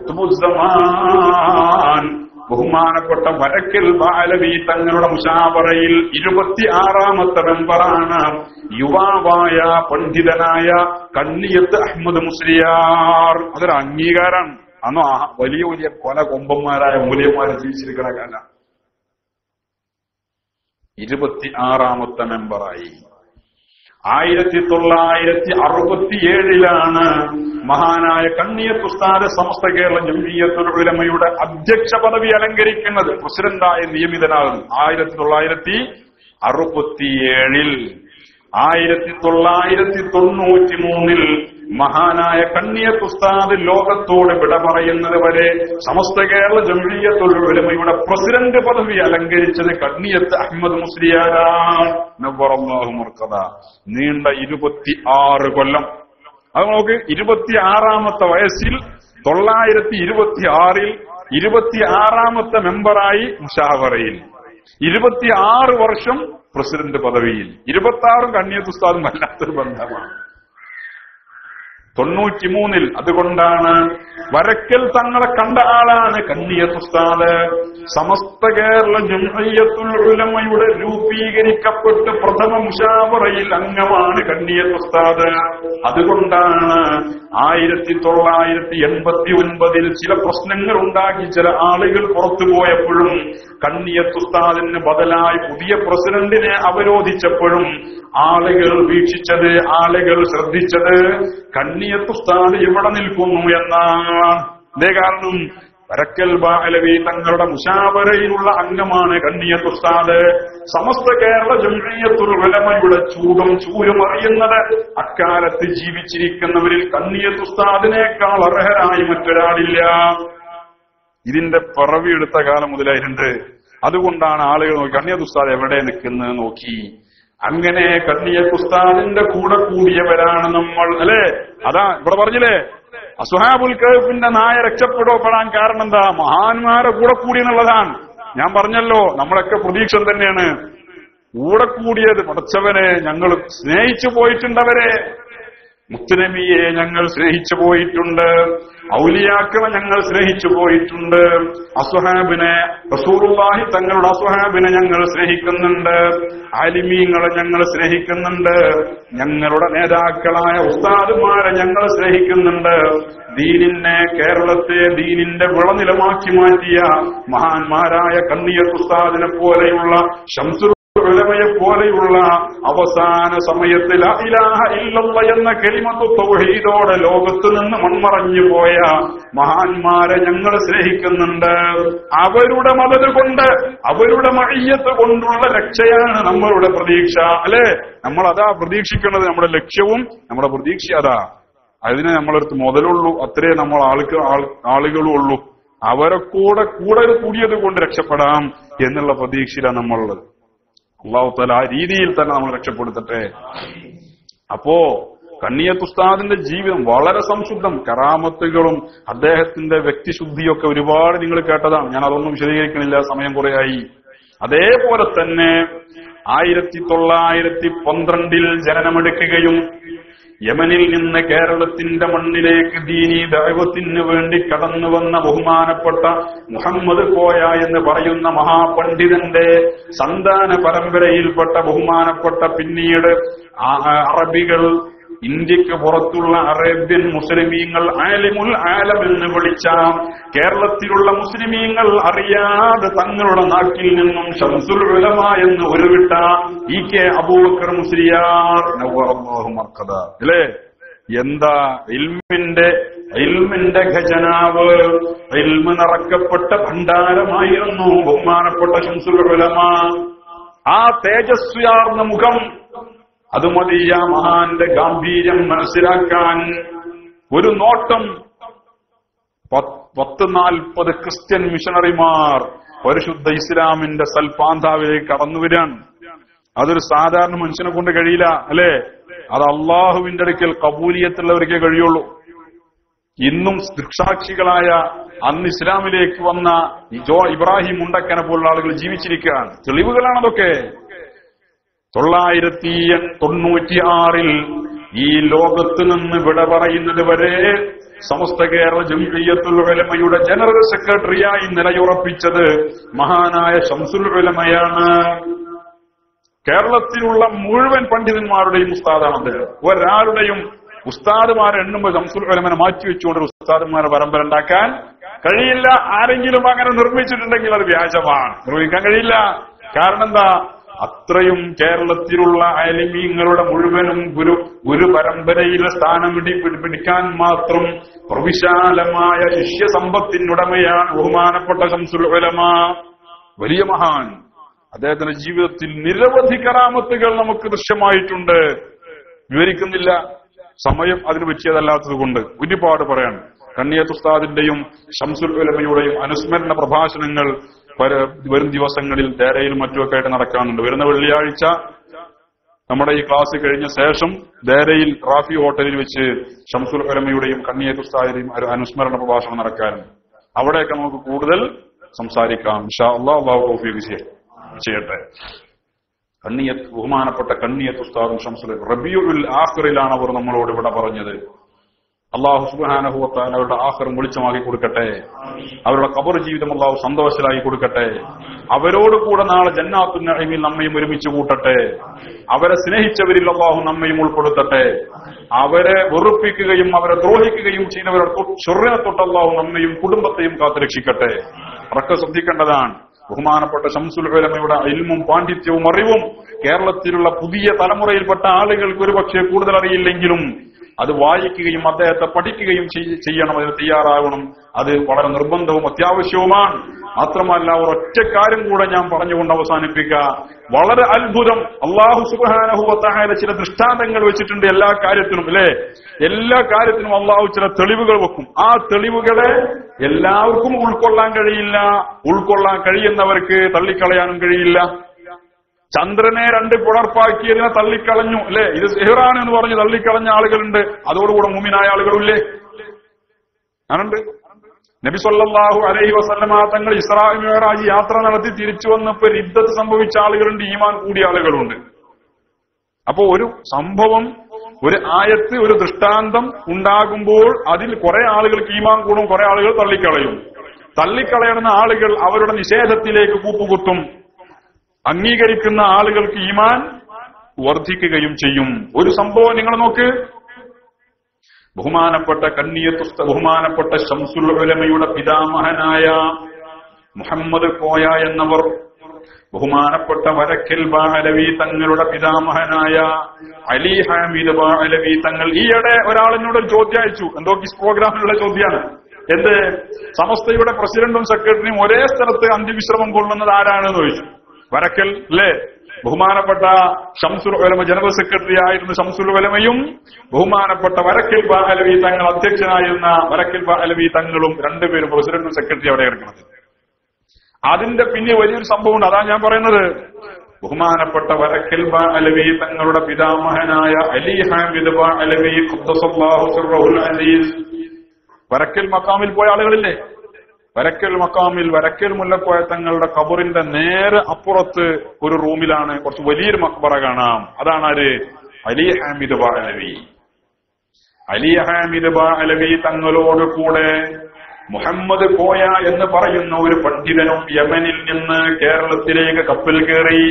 ഉത്തുബുസ്സമാൻ ബഹുമാനപ്പെട്ട വരക്കൽ ബാലവി തങ്ങളുടെ മുഷാവറയിൽ ഇരുപത്തി ആറാമത്തെ മെമ്പറാണ് യുവാവായ പണ്ഡിതനായ കണ്ണിയത്ത് അഹമ്മദ് മുസ്ലിയാർ അതൊരു അംഗീകാരമാണ് അന്നോ ആ വലിയ വലിയ കൊല കൊമ്പന്മാരായ മൂല്യന്മാർ ജീവിച്ചിരിക്കണ കാലം ഇരുപത്തി ആറാമത്തെ മെമ്പറായി ആയിരത്തി തൊള്ളായിരത്തി അറുപത്തിയേഴിലാണ് മഹാനായ കണ്ണിയത്ത് ഉസ്താദ് സമസ്ത കേരള ജംഇയ്യത്തുൽ ഉലമയുടെ അധ്യക്ഷ പദവി അലങ്കരിക്കുന്നത് പ്രസിഡന്റായി നിയമിതനാകുന്നു ആയിരത്തി തൊള്ളായിരത്തി അറുപത്തിയേഴിൽ ആയിരത്തി തൊള്ളായിരത്തി തൊണ്ണൂറ്റി മൂന്നിൽ മഹാനായ കണ്ണിയത്ത് ഉസ്താദ് ലോകത്തോട് വിട പറയുന്നത് വരെ സമസ്ത കേരള ജംഇയ്യത്തുൽ ഉലമയുടെ പ്രസിഡന്റ് പദവി അലങ്കരിച്ചത് കണ്ണിയത്ത് അഹമ്മദ് മുസ്ലിയാരാണ് നവ്വറല്ലാഹു മർക്കദ. നീണ്ട ഇരുപത്തി ആറ് കൊല്ലം അത് നോക്ക് ഇരുപത്തി ആറാമത്തെ വയസ്സിൽ തൊള്ളായിരത്തി ഇരുപത്തി ആറിൽ ഇരുപത്തി ആറാമത്തെ മെമ്പറായി മുഷാവറയിൽ ഇരുപത്തി ആറ് വർഷം പ്രസിഡന്റ് പദവിയിൽ ഇരുപത്തി ആറും കണ്ണിയത്ത് ഉസ്താദും വല്ലാത്തൊരു ബന്ധമാണ് തൊണ്ണൂറ്റിമൂന്നിൽ അതുകൊണ്ടാണ് വരക്കൽ തങ്ങളെ കണ്ട ആളാണ് കണ്ണിയത്തുസ്താദ് സമസ്ത കേരള ജംഹയ്യത്തുൽ ഉലമയുടെ രൂപീകരിക്കപ്പെട്ട് പ്രഥമ മുഷാവറയിൽ അംഗമാണ് കണ്ണിയത്തുസ്താദ് അതുകൊണ്ടാണ് ആയിരത്തി തൊള്ളായിരത്തി എൺപത്തി ഒൻപതിൽ ചില പ്രശ്നങ്ങൾ ഉണ്ടാക്കി ചില ആളുകൾ പുറത്തു പോയപ്പോഴും കണ്ണിയത്തുസ്താദിന് ബദലായി പുതിയ പ്രസിഡന്റിനെ അവരോധിച്ചപ്പോഴും ആളുകൾ വീക്ഷിച്ചത് ആളുകൾ ശ്രദ്ധിച്ചത് കണ്ണിയത്തുസ്താദ് ഇവിടെ നിൽക്കുന്നു എന്നാണ് ഇതേ കാരണം വരക്കൽ ബാലവി തങ്ങളുടെ മുഷാവരയിലുള്ള അംഗമാണ് കണ്ണിയത്തുസ്താദ് സമസ്ത കേരള ജംഹീയത്തുൽ ഉലമയുടെ ചൂടും ചൂരും അറിയുന്നത് അക്കാലത്ത് ജീവിച്ചിരിക്കുന്നവരിൽ കണ്ണിയത്തുസ്താദിനേക്കാൾ അർഹരായി മറ്റൊരാളില്ല ഇതിന്റെ പിറവി എടുത്ത കാലം മുതലായിട്ടുണ്ട് അതുകൊണ്ടാണ് ആളുകൾ നോക്കി കണ്ണിയത്തുസ്താദ് എവിടെ നിൽക്കുന്നത് നോക്കി അങ്ങനെ കണ്ണിയത്തുസ്താദിന്റെ കൂടെ കൂടിയവരാണ് നമ്മൾ അല്ലെ അതാ ഇവിടെ പറഞ്ഞില്ലേ അസുഹാബുൽ കഹഫിന്റെ നായ രക്ഷപ്പെടപ്പെടാൻ കാരണം എന്താ മഹാന്മാരെ കൂടെ കൂടി എന്നുള്ളതാണ് ഞാൻ പറഞ്ഞല്ലോ നമ്മളൊക്കെ പ്രതീക്ഷ തന്നെയാണ് കൂടെ കൂടിയത് പടച്ചവനെ ഞങ്ങൾ സ്നേഹിച്ചു പോയിട്ടുണ്ടവരെ മുത്തുനബിയെ ഞങ്ങൾ സ്നേഹിച്ചു പോയിട്ടുണ്ട് ഔലിയാക്കളെ ഞങ്ങൾ സ്നേഹിച്ചു പോയിട്ടുണ്ട് അസുഹാബിനെ റസൂറുല്ലാഹി തങ്ങളുടെ അസുഹാബിനെ ഞങ്ങൾ സ്നേഹിക്കുന്നുണ്ട് ആലിമീങ്ങളെ ഞങ്ങൾ സ്നേഹിക്കുന്നുണ്ട് ഞങ്ങളുടെ നേതാക്കളായ ഉസ്താദുമാരെ ഞങ്ങൾ സ്നേഹിക്കുന്നുണ്ട് ദീനിനെ കേരളത്തെ ദീനിന്റെ വിളനിലമാക്കി മാറ്റിയ മഹാന്മാരായ കണ്ണിയർ ഉസ്താദിനെ പോലെയുള്ള ഷംസുർ ഉലമയെ പോലെയുള്ള അവസാന സമയത്ത് ലാ ഇലാഹ ഇല്ലല്ല എന്ന കെളിമത്ത് തൗഹീദോടെ ലോകത്ത് നിന്ന് മൺമറഞ്ഞു പോയ മഹാന്മാരെ ഞങ്ങൾ സ്നേഹിക്കുന്നുണ്ട് അവരുടെ മതത് കൊണ്ട് അവരുടെ മഴയത്ത് കൊണ്ടുള്ള രക്ഷയാണ് നമ്മളുടെ പ്രതീക്ഷ അല്ലെ നമ്മൾ അതാ പ്രതീക്ഷിക്കുന്നത് നമ്മുടെ ലക്ഷ്യവും നമ്മുടെ പ്രതീക്ഷ അതാ അതിനെ നമ്മളടുത്ത് മുതലുള്ളൂ അത്രേ നമ്മൾ ആൾക്ക് ആൾ- ആളുകളും ഉള്ളൂ അവരെ കൂടെ കൂടെ കൂടിയത് കൊണ്ട് രക്ഷപ്പെടാം എന്നുള്ള പ്രതീക്ഷയിലാണ് നമ്മളുള്ളത് അള്ളാഹു താല ആ രീതിയിൽ തന്നെ നമ്മൾ രക്ഷപ്പെടുത്തട്ടെ അപ്പോ കണ്ണിയത്തുസ്താദിന്റെ ജീവിതം വളരെ സംശുദ്ധം കറാമത്തുകളും അദ്ദേഹത്തിന്റെ വ്യക്തിശുദ്ധിയൊക്കെ ഒരുപാട് നിങ്ങൾ കേട്ടതാണ് ഞാൻ അതൊന്നും വിശദീകരിക്കണില്ല സമയം കുറെയായി അതേപോലെ തന്നെ ആയിരത്തി തൊള്ളായിരത്തി പന്ത്രണ്ടിൽ ജനനമെടുക്കുകയും യമനിൽ നിന്ന് കേരളത്തിന്റെ മണ്ണിലേക്ക് ദീനി ദൈവത്തിന് വേണ്ടി കടന്നു വന്ന ബഹുമാനപ്പെട്ട മുഹമ്മദ് കോയ എന്ന് പറയുന്ന മഹാപണ്ഡിതന്റെ സന്താന പരമ്പരയിൽപ്പെട്ട ബഹുമാനപ്പെട്ട പിന്നീട് ആ- ആ അറബികൾ ഇന്ത്യക്ക് പുറത്തുള്ള അറേബ്യൻ മുസ്ലിമീങ്ങൾ ആലിമുൽ ആലം എന്ന് വിളിച്ച കേരളത്തിലുള്ള മുസ്ലിമീങ്ങൾ അറിയാതെ തങ്ങളുടെ നാട്ടിൽ നിന്നും ഷംസുൽ ഉലമ എന്ന് ഉരുവിട്ട ഇ കെ അബൂബക്കർ മുസ്ലിയാർ നവ്വറല്ലാഹു മർക്കദ അല്ലേ എന്താ ഇൽമിന്റെ ഇൽമിന്റെ ഖജനാവ് ഇൽമ് നിറക്കപ്പെട്ട ഭണ്ഡാരമായിരുന്നു ബഹുമാനപ്പെട്ട ഷംസുൽ ഉലമ ആ തേജസ്വിയാർന്ന മുഖം അത് മതി ആ മഹാന്റെ ഗാംഭീര്യം മനസ്സിലാക്കാൻ ഒരു നോട്ടം പത്ത് പത്ത് നാൽപ്പത് ക്രിസ്ത്യൻ മിഷണറിമാർ പരിശുദ്ധ ഇസ്ലാമിന്റെ സൽപാന്താവിലേക്ക് കടന്നു വരാൻ അതൊരു സാധാരണ മനുഷ്യനെ കൊണ്ട് കഴിയില്ല അല്ലെ അത് അള്ളാഹുവിന്റെ അടുക്കൽ കബൂലിയത്തുള്ളവർക്കേ കഴിയുള്ളൂ ഇന്നും ദൃക്സാക്ഷികളായ അന്ന് ഇസ്ലാമിലേക്ക് വന്ന ഈ ജോ ഇബ്രാഹിം മുണ്ടക്കനെ പോലുള്ള ആളുകൾ ജീവിച്ചിരിക്കുകയാണ് തെളിവുകളാണ് അതൊക്കെ തൊള്ളായിരത്തി തൊണ്ണൂറ്റിയാറിൽ ഈ ലോകത്ത് നിന്ന് വിട പറയുന്നത് വരെ സമസ്ത കേരള ജംഇയ്യത്തുൽ ഉലമയുടെ ജനറൽ സെക്രട്ടറിയായി നിലയുറപ്പിച്ചത് മഹാനായ ഷംസുൽ ഉലമയാണ് കേരളത്തിലുള്ള മുഴുവൻ പണ്ഡിതന്മാരുടെയും ഉസ്താദാണ് അദ്ദേഹം ഒരാളുടെയും ഉസ്താദുമാരെ എണ്ണുമ്പോൾ ഷംസുൽ ഉലമനെ മാറ്റിവെച്ചുകൊണ്ട് ഉസ്താദുമാരെ പരമ്പര ഉണ്ടാക്കാൻ കഴിയില്ല ആരെങ്കിലും അങ്ങനെ നിർമ്മിച്ചിട്ടുണ്ടെങ്കിൽ അത് വ്യാജമാണ് നിർമ്മിക്കാൻ കഴിയില്ല കാരണം എന്താ അത്രയും കേരളത്തിലുള്ള അലിമീങ്ങളുടെ മുഴുവനും ഗുരു ഗുരു പരമ്പരയിലെ സ്ഥാനം പിടി പിടി- പിടിക്കാൻ മാത്രം പ്രവിശാലമായ ശിഷ്യസമ്പത്തിനുടമയാണ് ബഹുമാനപ്പെട്ട ശംസുൽ ഉലമ വലിയ മഹാൻ അദ്ദേഹത്തിന്റെ ജീവിതത്തിൽ നിരവധി കറാമത്തുകൾ നമുക്ക് ദൃശ്യമായിട്ടുണ്ട് വിവരിക്കുന്നില്ല സമയം അതിന് പറ്റിയതല്ലാത്തത് കൊണ്ട് ഒരുപാട് പറയാൻ കണ്ണിയത്ത് ഉസ്താദിന്റെയും ഷംസുൽ ഉലമയുടെയും അനുസ്മരണ പ്രഭാഷണങ്ങൾ പര- വരും ദിവസങ്ങളിൽ ദേരയിലും മറ്റുമൊക്കെ ആയിട്ട് നടക്കാനുണ്ട് വരുന്ന വെള്ളിയാഴ്ച നമ്മുടെ ഈ ക്ലാസ് കഴിഞ്ഞ ശേഷം ദേരയിൽ റാഫി ഹോട്ടലിൽ വെച്ച് ഷംസുൽ ഉലമയുടെയും കണ്ണിയത്ത് ഉസ്താദിന്റെയും ഒരു അനുസ്മരണ പ്രഭാഷണം നടക്കാനുണ്ട് അവിടെയൊക്കെ നമുക്ക് കൂടുതൽ സംസാരിക്കാം ഇൻഷാ അള്ളാഹ് അള്ളാഹു തൗഫീഖ് ചെയ്യ- ചെയ്യട്ടെ കണ്ണിയത്ത് ബഹുമാനപ്പെട്ട കണ്ണിയത്ത് ഉസ്താദും ഷംസുൽ റബിയുൽ ആഖിറിലാണ് അവർ നമ്മളോട് ഇവിടെ പറഞ്ഞത് അള്ളാഹു സുബാനഹുവത്താൻ അവരുടെ ആഹ്റം വെളിച്ചമാക്കി കൊടുക്കട്ടെ അവരുടെ കബർ ജീവിതം അള്ളാഹു സന്തോഷത്തിലാക്കി കൊടുക്കട്ടെ അവരോട് കൂടെ നാളെ ജന്നാത്തുന്നഴിമിൽ നമ്മയും ഒരുമിച്ച് കൂട്ടട്ടെ അവരെ സ്നേഹിച്ചവരിൽ അള്ളാഹു നമ്മയും ഉൾപ്പെടുത്തട്ടെ അവരെ വെറുപ്പിക്കുകയും അവരെ ദ്രോഹിക്കുകയും ചെയ്യുന്നവരുടെ തൊട്ട് ചൊറിനെ തൊട്ട് അള്ളാഹു നമ്മയും കുടുംബത്തെയും കാത്തുരക്ഷിക്കട്ടെ അതൊക്കെ ശ്രദ്ധിക്കേണ്ടതാണ് ബഹുമാനപ്പെട്ട ഷംസുൽ ഉലമയുടെ ഇൽമും പാണ്ഡിത്യവും അറിവും കേരളത്തിലുള്ള പുതിയ തലമുറയിൽപ്പെട്ട ആളുകൾക്ക് ഒരുപക്ഷെ കൂടുതൽ അറിയില്ലെങ്കിലും അത് വായിക്കുകയും അദ്ദേഹത്തെ പഠിക്കുകയും ചെയ്- ചെയ്യണം അതിന് തയ്യാറാകണം അത് വളരെ നിർബന്ധവും അത്യാവശ്യവുമാണ് മാത്രമല്ല ഒരു ഒറ്റ കാര്യം കൂടെ ഞാൻ പറഞ്ഞുകൊണ്ട് അവസാനിപ്പിക്കുക വളരെ അത്ഭുതം അള്ളാഹു സുബാനഹുവത്തായ ചില ദൃഷ്ടാന്തങ്ങൾ വെച്ചിട്ടുണ്ട് എല്ലാ കാര്യത്തിനും അല്ലെ എല്ലാ കാര്യത്തിനും അള്ളാഹു ചില തെളിവുകൾ വെക്കും ആ തെളിവുകളെ എല്ലാവർക്കും ഉൾക്കൊള്ളാൻ കഴിയില്ല ഉൾക്കൊള്ളാൻ കഴിയുന്നവർക്ക് തള്ളിക്കളയാനും കഴിയില്ല ചന്ദ്രനെ രണ്ട് പുണർപ്പാക്കിയതിനെ തള്ളിക്കളഞ്ഞു അല്ലെ ഇത് സിഹറാണ് എന്ന് പറഞ്ഞ് തള്ളിക്കളഞ്ഞ ആളുകളുണ്ട് അതോടുകൂടെ മുമിനായ ആളുകളുമില്ലേ ഞാനുണ്ട് നബി സല്ലല്ലാഹു അലൈഹി വസല്ലമ തങ്ങൾ ഇസ്രാ മിഅ്റാജ് യാത്ര നടത്തി തിരിച്ചു വന്നപ്പോ രിദ്ദത്ത് സംഭവിച്ച ആളുകളുണ്ട് ഈമാൻ കൂടിയ ആളുകളുണ്ട് അപ്പോ ഒരു സംഭവം ഒരു ആയത്ത് ഒരു ദൃഷ്ടാന്തം ഉണ്ടാകുമ്പോൾ അതിൽ കുറെ ആളുകൾക്ക് ഈമാൻ കൂടും കുറെ ആളുകൾ തള്ളിക്കളയും തള്ളിക്കളയുന്ന ആളുകൾ അവരുടെ നിഷേധത്തിലേക്ക് കൂപ്പുകുത്തും അംഗീകരിക്കുന്ന ആളുകൾക്ക് ഈമാൻ വർദ്ധിക്കുകയും ചെയ്യും ഒരു സംഭവം നിങ്ങൾ നോക്ക് ബഹുമാനപ്പെട്ട കണ്ണിയത്തുസ്ത ബഹുമാനപ്പെട്ട ഷംസുൽ ഉലമയുടെ പിതാമഹനായ മുഹമ്മദ് കോയ എന്നവർ ബഹുമാനപ്പെട്ട വരക്കൽ ബാലവി തങ്ങളുടെ പിതാമഹനായ അലി ഹാമിദ് ബാലവി തങ്ങൾ ഈയിടെ ഒരാളിനോട് ഒരു ചോദ്യം അയച്ചു എന്തോ കിസ് പ്രോഗ്രാമിലുള്ള ചോദ്യമാണ് എന്ത് സമസ്തയുടെ പ്രസിഡന്റും സെക്രട്ടറിയും ഒരേ സ്ഥലത്ത് അന്ത്യവിശ്രമം കൊള്ളുന്നത് ആരാണെന്ന് ചോദിച്ചു വരക്കൽ അല്ലേ ബഹുമാനപ്പെട്ട ഷംസുൽ ഉലമ ജനറൽ സെക്രട്ടറി ആയിരുന്ന ഷംസുൽ ഉലമയും ബഹുമാനപ്പെട്ട വരക്കൽ ബാ അലവി തങ്ങൾ അധ്യക്ഷനായിരുന്ന വരക്കൽ ബാ അലവി തങ്ങളും രണ്ടുപേരും പ്രസിഡന്റും സെക്രട്ടറി അവിടെ കിടക്കുന്നത് അതിന്റെ പിന്നെ വലിയൊരു സംഭവമുണ്ട് അതാ ഞാൻ പറയുന്നത് ബഹുമാനപ്പെട്ട വരക്കൽ ബാ അലവി തങ്ങളുടെ പിതാമഹനായ അലി ഹാമിദ് ബാ അലവി ഖുദ്ദസല്ലാഹു സിർറഹുൽ അസീസ് വരക്കൽ മക്കാമിൽ പോയ ആളുകളില്ലേ വരക്കൽ മക്കാമിൽ വരക്കൽ മുല്ലക്കോയ തങ്ങളുടെ കബറിന്റെ നേരെ അപ്പുറത്ത് ഒരു റൂമിലാണ് കുറച്ച് വലിയൊരു മക്ബറ കാണാം അതാണ് ആര് അലി ഹാമിദ് ബാ അലവി അലി ഹാമിദ് ബാ അലവി തങ്ങളോട് കൂടെ മുഹമ്മദ് കോയ എന്ന് പറയുന്ന ഒരു പണ്ഡിതനും യമനിൽ നിന്ന് കേരളത്തിലേക്ക് കപ്പൽ കയറി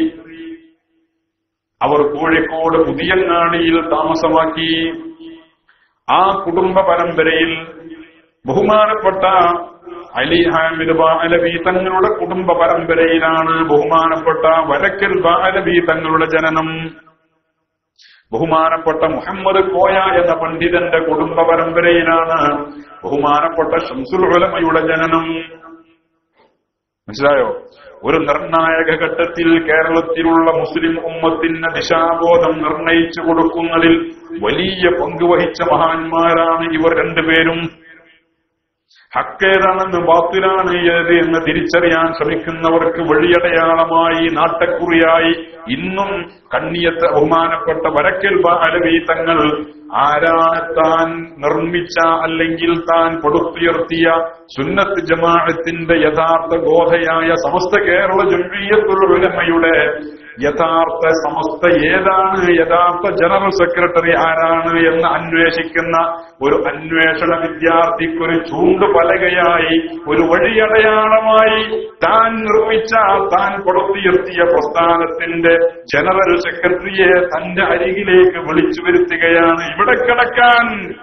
അവർ കോഴിക്കോട് പുതിയങ്ങാടിയിൽ താമസമാക്കി ആ കുടുംബ പരമ്പരയിൽ ബഹുമാനപ്പെട്ട അലി ഹാമിദ് ബാലവി തങ്ങളുടെ കുടുംബ പരമ്പരയിലാണ് ബഹുമാനപ്പെട്ട വരക്കൽ ബാലവി തങ്ങളുടെ ജനനം ബഹുമാനപ്പെട്ട മുഹമ്മദ് കോയ എന്ന പണ്ഡിതന്റെ കുടുംബ പരമ്പരയിലാണ് ബഹുമാനപ്പെട്ട ഷംസുൽ ഉലമയുടെ ജനനം മനസ്സിലായോ ഒരു നിർണായക ഘട്ടത്തിൽ കേരളത്തിലുള്ള മുസ്ലിം ഉമ്മത്തിന് ദിശാബോധം നിർണയിച്ചു കൊടുക്കുന്നതിൽ വലിയ പങ്കുവഹിച്ച മഹാന്മാരാണ് ഇവർ രണ്ടുപേരും ഹക്കേതാണെന്ന് ബാത്തിലാണ് ഏത് എന്ന് തിരിച്ചറിയാൻ ശ്രമിക്കുന്നവർക്ക് വഴിയടയാളമായി നാട്ടക്കുറിയായി ഇന്നും കണ്ണിയത്ത് ബഹുമാനപ്പെട്ട വരക്കൽ അലവി തങ്ങൾ ആരാണ് താൻ നിർമ്മിച്ച അല്ലെങ്കിൽ താൻ പടുത്തുയർത്തിയ സുന്നത്ത് ജമാഅത്തിന്റെ യഥാർത്ഥ ഗോധയായ സമസ്ത കേരള ജംഇയ്യത്തുൽ ഉലമയുടെ യഥാർത്ഥ സമസ്ത ഏതാണ് യഥാർത്ഥ ജനറൽ സെക്രട്ടറി ആരാണ് എന്ന് അന്വേഷിക്കുന്ന ഒരു അന്വേഷണ വിദ്യാർത്ഥിക്കൊരു ചൂണ്ട് പലകയായി ഒരു വഴിയടയാളമായി താൻ നിർമ്മിച്ച താൻ കൊടുത്തുയർത്തിയ പ്രസ്ഥാനത്തിന്റെ ജനറൽ സെക്രട്ടറിയെ തന്റെ അരികിലേക്ക് വിളിച്ചു വരുത്തുകയാണ് ഇവിടെ കിടക്കാൻ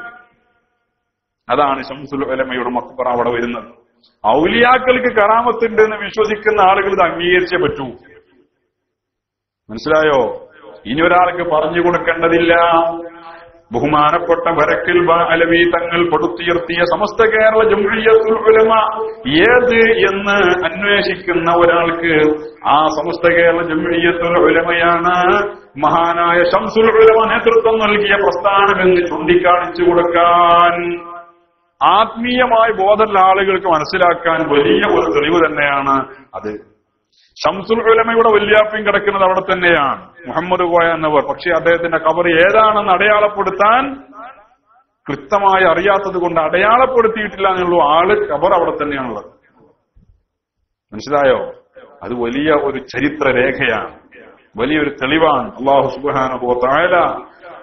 അതാണ് ഷംസുൽ ഉലമയുടെ മക്ബറ അവിടെ വരുന്നത് ഔലിയാക്കൾക്ക് കറാമത്തുണ്ട് എന്ന് വിശ്വസിക്കുന്ന ആളുകൾ ഇത് അംഗീകരിച്ചേ പറ്റൂ മനസ്സിലായോ ഇനി ഒരാൾക്ക് പറഞ്ഞു കൊടുക്കേണ്ടതില്ല ബഹുമാനപ്പെട്ട വരക്കൽ ബ അലവി തങ്ങൾ കൊടുത്തുയർത്തിയ സമസ്ത കേരള ജംഇയ്യത്തുൽ ഉലമ ഏത് എന്ന് അന്വേഷിക്കുന്ന ഒരാൾക്ക് ആ സമസ്ത കേരള ജംഇയ്യത്തുൽ ഉലമയാണ് മഹാനായ ഷംസുൽ ഉലമ നേതൃത്വം നൽകിയ പ്രസ്ഥാനമെന്ന് ചൂണ്ടിക്കാണിച്ചു കൊടുക്കാൻ ആത്മീയമായ ബോധമുള്ള ആളുകൾക്ക് മനസ്സിലാക്കാൻ വലിയ ഒരു തെളിവ് തന്നെയാണ് അത് ഷംസുൽ ഉലമയുടെ വല്യാപ്പയും കിടക്കുന്നത് അവിടെ തന്നെയാണ് മുഹമ്മദ് കോയ എന്നവർ പക്ഷേ അദ്ദേഹത്തിന്റെ കബർ ഏതാണെന്ന് അടയാളപ്പെടുത്താൻ കൃത്യമായി അറിയാത്തത് കൊണ്ട് അടയാളപ്പെടുത്തിയിട്ടില്ല എന്നുള്ള ആള് കബർ അവിടെ തന്നെയാണുള്ളത് മനസ്സിലായോ അത് വലിയ ഒരു ചരിത്ര രേഖയാണ് വലിയൊരു തെളിവാണ് അള്ളാഹു സുബാനുഭവ താഴല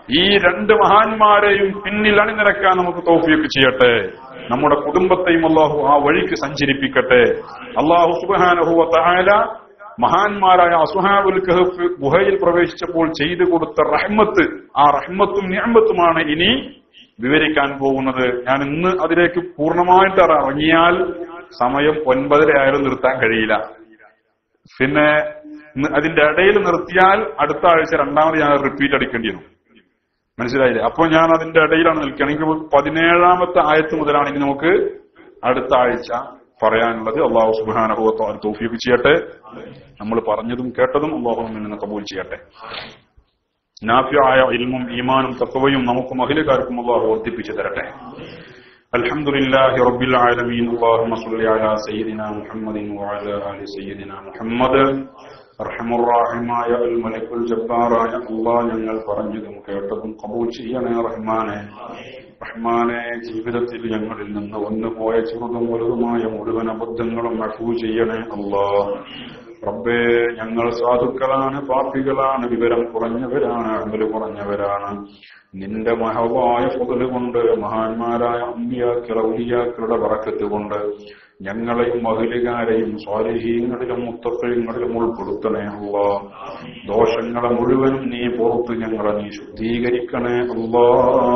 ഈ രണ്ട് മഹാന്മാരെയും പിന്നിൽ അണിനിരക്കാൻ നമുക്ക് തോഫിയൊക്കെ ചെയ്യട്ടെ നമ്മുടെ കുടുംബത്തെയും അള്ളാഹു ആ വഴിക്ക് സഞ്ചരിപ്പിക്കട്ടെ അള്ളാഹു സുബാനഹുവ തആല മഹാന്മാരായ അസുഹാബുൽ കഹഫ് ഗുഹയിൽ പ്രവേശിച്ചപ്പോൾ ചെയ്തു കൊടുത്ത റഹ്മത്ത് ആ റഹ്മത്തും നിഅമത്തുമാണ് ഇനി വിവരിക്കാൻ പോകുന്നത് ഞാൻ ഇന്ന് അതിലേക്ക് പൂർണ്ണമായിട്ട് ഇറങ്ങിയാൽ സമയം ഒൻപതര ആയാലും നിർത്താൻ കഴിയില്ല പിന്നെ ന- അതിന്റെ ഇടയിൽ നിർത്തിയാൽ അടുത്ത ആഴ്ച രണ്ടാമത് ഞാൻ റിപ്പീറ്റ് അടിക്കേണ്ടി വരും മനസ്സിലായില്ലേ അപ്പൊ ഞാൻ അതിന്റെ ഇടയിലാണ് നിൽക്കുകയാണെങ്കിൽ പതിനേഴാമത്തെ ആയത്ത് മുതലാണ് ഇനി നമുക്ക് അടുത്ത ആഴ്ച പറയാനുള്ളത് അള്ളാഹു സുബാനഹുവത്തോൻ തൗഫീഖ് ചെയ്യട്ടെ നമ്മൾ പറഞ്ഞതും കേട്ടതും അള്ളാഹു നമ്മിൽ നിന്ന് കബൂൽ ചെയ്യട്ടെ നാഫ്യായ ഇൽമും ഈമാനും തത്വയും നമുക്ക് മഹിലുകാർക്കും അള്ളാഹു വർദ്ധിപ്പിച്ചു തരട്ടെ الحمد لله رب العالمين اللهم صل على سيدنا محمد وعلى آل سيدنا محمد റഹമുറാഹിമായ അൽ മലക്കുൽ ജബ്ബാറായ അള്ളാ ഞങ്ങൾ പറഞ്ഞതും കേട്ടതും കബൂൽ ചെയ്യണേ റഹ്മാനെ റഹ്മാനെ ജീവിതത്തിൽ ഞങ്ങളിൽ നിന്ന് വന്നുപോയ ചെറുതും വലുതുമായ മുഴുവൻ അബദ്ധങ്ങളും അഫൂ ചെയ്യണേ അള്ളാ റബ്ബേ ഞങ്ങൾ സാധുക്കളാണ് പാപ്പികളാണ് വിവരം കുറഞ്ഞവരാണ് അമല് കുറഞ്ഞവരാണ് നിന്റെ മഹവായ പൊതല് കൊണ്ട് മഹാന്മാരായ അമ്പിയാക്കൾ ഔലിയാക്കളുടെ വറക്കത്ത് കൊണ്ട് ഞങ്ങളെയും മഹിലുകാരെയും സ്വാലിഹീങ്ങളിലും മുത്തപ്പഴങ്ങളിലും ഉൾപ്പെടുത്തണേ അല്ലാ ദോഷങ്ങളെ മുഴുവനും നീ പുറത്ത് ഞങ്ങളെ നീ ശുദ്ധീകരിക്കണേ അല്ലാ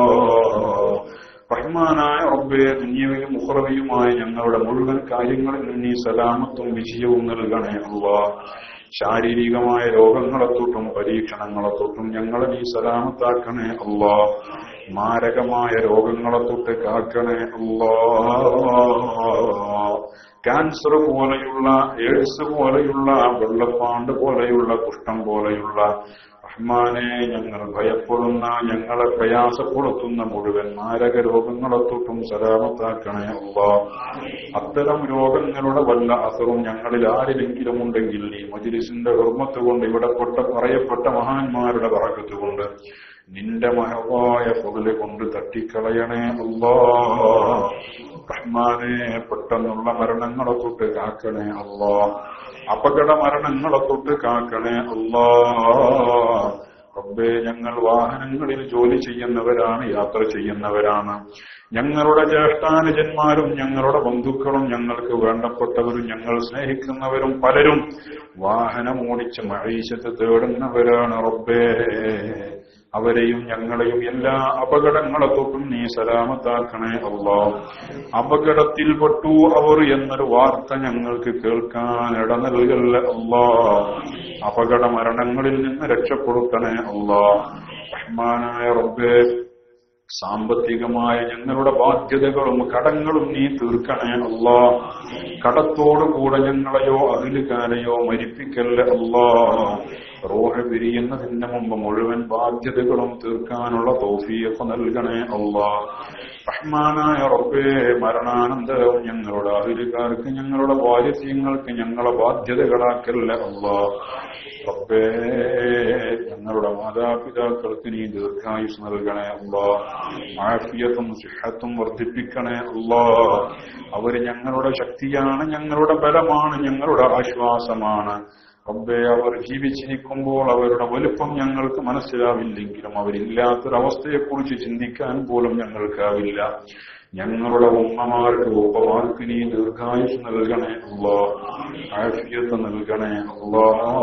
റഹ്മാനായ റബ്ബെ ദുനിയവിലും മുഹറവിയുമായ ഞങ്ങളുടെ മുഴുവൻ കാര്യങ്ങളിൽ നീ സലാമത്തും വിജയവും നൽകണേ അല്ലാ ശാരീരികമായ രോഗങ്ങളെ തൊട്ടും പരീക്ഷണങ്ങളെ തൊട്ടും ഞങ്ങളെ നീ സലാമത്താക്കണേ അല്ലാ മാരകമായ രോഗങ്ങളെ തൊട്ട് കാക്കണേ അല്ലാ ക്യാൻസർ പോലെയുള്ള എയ്ഡ്സ് പോലെയുള്ള വെള്ളപ്പാണ്ട് പോലെയുള്ള കുഷ്ഠം പോലെയുള്ള റഹ്മാനെ ഞങ്ങൾ ഭയപ്പെടുന്ന ഞങ്ങളെ പ്രയാസപ്പെടുത്തുന്ന മുഴുവൻ മാരക രോഗങ്ങളെ തൊട്ടും സലാമത്താക്കണേ അള്ളാ അത്തരം രോഗങ്ങളുടെ വല്ല അസറും ഞങ്ങളിൽ ആരിലെങ്കിലും ഉണ്ടെങ്കിൽ ഈ മജിലിസിന്റെ ഹൃമത്ത് കൊണ്ട് ഇവിടെപ്പെട്ട പറയപ്പെട്ട മഹാന്മാരുടെ പറക്കത്ത് കൊണ്ട് നിന്റെ മഹവായ പൊതല് കൊണ്ട് തട്ടിക്കളയണേ അല്ലാ റഹ്മാനെ പെട്ടെന്നുള്ള മരണങ്ങളെ തൊട്ട് കാക്കണേ അല്ലാ അപകട മരണങ്ങളെ തൊട്ട് കാക്കണേ അല്ലാ റബ്ബേ ഞങ്ങൾ വാഹനങ്ങളിൽ ജോലി ചെയ്യുന്നവരാണ് യാത്ര ചെയ്യുന്നവരാണ് ഞങ്ങളുടെ ജ്യേഷ്ഠാനുജന്മാരും ഞങ്ങളുടെ ബന്ധുക്കളും ഞങ്ങൾക്ക് വേണ്ടപ്പെട്ടവരും ഞങ്ങൾ സ്നേഹിക്കുന്നവരും പലരും വാഹനം ഓടിച്ച് മഴീശത്ത് തേടുന്നവരാണ് റബ്ബേ അവരെയും ഞങ്ങളെയും എല്ലാ അപകടങ്ങളെ തൊട്ടും നീ സലാമത്താക്കണേ അള്ളാ അപകടത്തിൽപ്പെട്ടു അവർ എന്നൊരു വാർത്ത ഞങ്ങൾക്ക് കേൾക്കാൻ ഇട നൽകല്ല അള്ളാ അപകട മരണങ്ങളിൽ നിന്ന് രക്ഷപ്പെടുത്തണേ അള്ളാ റഹ്മാനായ റബ്ബേ സാമ്പത്തികമായ ഞങ്ങളുടെ ബാധ്യതകളും കടങ്ങളും നീ തീർക്കണേ അല്ലാ കടത്തോടുകൂടെ ഞങ്ങളെയോ അഖിലുകാരെയോ മരിപ്പിക്കല്ല അല്ലാ റോഹ പിരിയുന്നതിന് മുമ്പ് മുഴുവൻ ബാധ്യതകളും തീർക്കാനുള്ള തോഫിയൊക്കെ നൽകണേ അല്ലാ റഹ്മാനായ റബ്ബേ മരണാനന്തരവും ഞങ്ങളുടെ അഖിലുകാർക്ക് ഞങ്ങളുടെ വാരിത്യങ്ങൾക്ക് ഞങ്ങളെ ബാധ്യതകളാക്കല്ല അല്ലാ റബ്ബേ ഞങ്ങളുടെ മാതാപിതാക്കൾക്ക് നീ ദീർഘായുസ് നൽകണേ അല്ലാ ആഫിയത്തും സിഹത്തും വർദ്ധിപ്പിക്കണേ അല്ലാ അവര് ഞങ്ങളുടെ ശക്തിയാണ് ഞങ്ങളുടെ ബലമാണ് ഞങ്ങളുടെ ആശ്വാസമാണ് റബ്ബേ അവർ ജീവിച്ചിരിക്കുമ്പോൾ അവരുടെ വലുപ്പം ഞങ്ങൾക്ക് മനസ്സിലാവില്ലെങ്കിലും അവരില്ലാത്തൊരവസ്ഥയെക്കുറിച്ച് ചിന്തിക്കാൻ പോലും ഞങ്ങൾക്കാവില്ല ഞങ്ങളുടെ ഉമ്മമാർക്ക് ഉപ്പമാർക്ക് നീ ദീർഘായുസ് നൽകണേ അള്ളാ ആഫിയത്ത് നൽകണേ അള്ളാ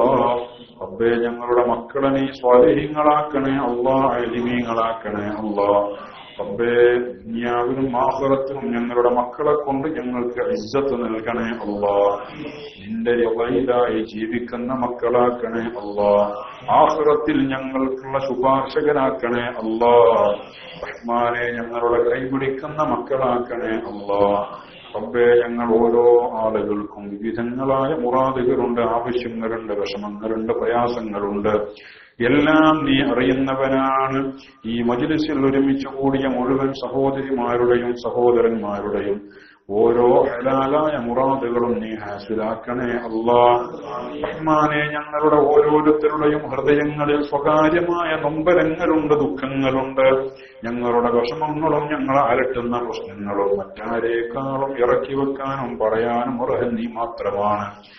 റബ്ബേ ഞങ്ങളുടെ മക്കളെ നീ സ്വാധീനങ്ങളാക്കണേ അള്ളാ അലിമീങ്ങളാക്കണേ അള്ളാ റബ്ബേ ദുനിയാവിനും ആഹ്റത്തിനും ഞങ്ങളുടെ മക്കളെ കൊണ്ട് ഞങ്ങൾക്ക് ഇജ്ജത്ത് നൽകണേ അള്ളാ നിന്റെ രവയിലായി ജീവിക്കുന്ന മക്കളാക്കണേ അള്ളാ ആഹ്റത്തിൽ ഞങ്ങൾക്കുള്ള ശുപാർശകനാക്കണേ അള്ളാ റഹ്മാനെ ഞങ്ങളുടെ കൈപിടിക്കുന്ന മക്കളാക്കണേ അള്ളാ റബ്ബേ ഞങ്ങൾ ഓരോ ആളുകൾക്കും വിവിധങ്ങളായ മുറാദുകളുണ്ട് ആവശ്യങ്ങളുണ്ട് വിഷമങ്ങളുണ്ട് പ്രയാസങ്ങളുണ്ട് എല്ലാം നീ അറിയുന്നവനാണ് ഈ മജിലിസിൽ ഒരുമിച്ച് കൂടിയ മുഴുവൻ സഹോദരിമാരുടെയും സഹോദരന്മാരുടെയും ഓരോ ഹലാലായ മുറാദുകളും നീ ഹാസിലാക്കണേ അല്ലാ റഹ്മാനെ ഞങ്ങളുടെ ഓരോരുത്തരുടെയും ഹൃദയങ്ങളിൽ സ്വകാര്യമായ നൊമ്പരങ്ങളുണ്ട് ദുഃഖങ്ങളുണ്ട് ഞങ്ങളുടെ വിഷമങ്ങളും ഞങ്ങളെ അലട്ടുന്ന പ്രശ്നങ്ങളും മറ്റാരേക്കാളും ഇറക്കി വെക്കാനും പറയാനും ഉറഹൻ നീ മാത്രമാണ്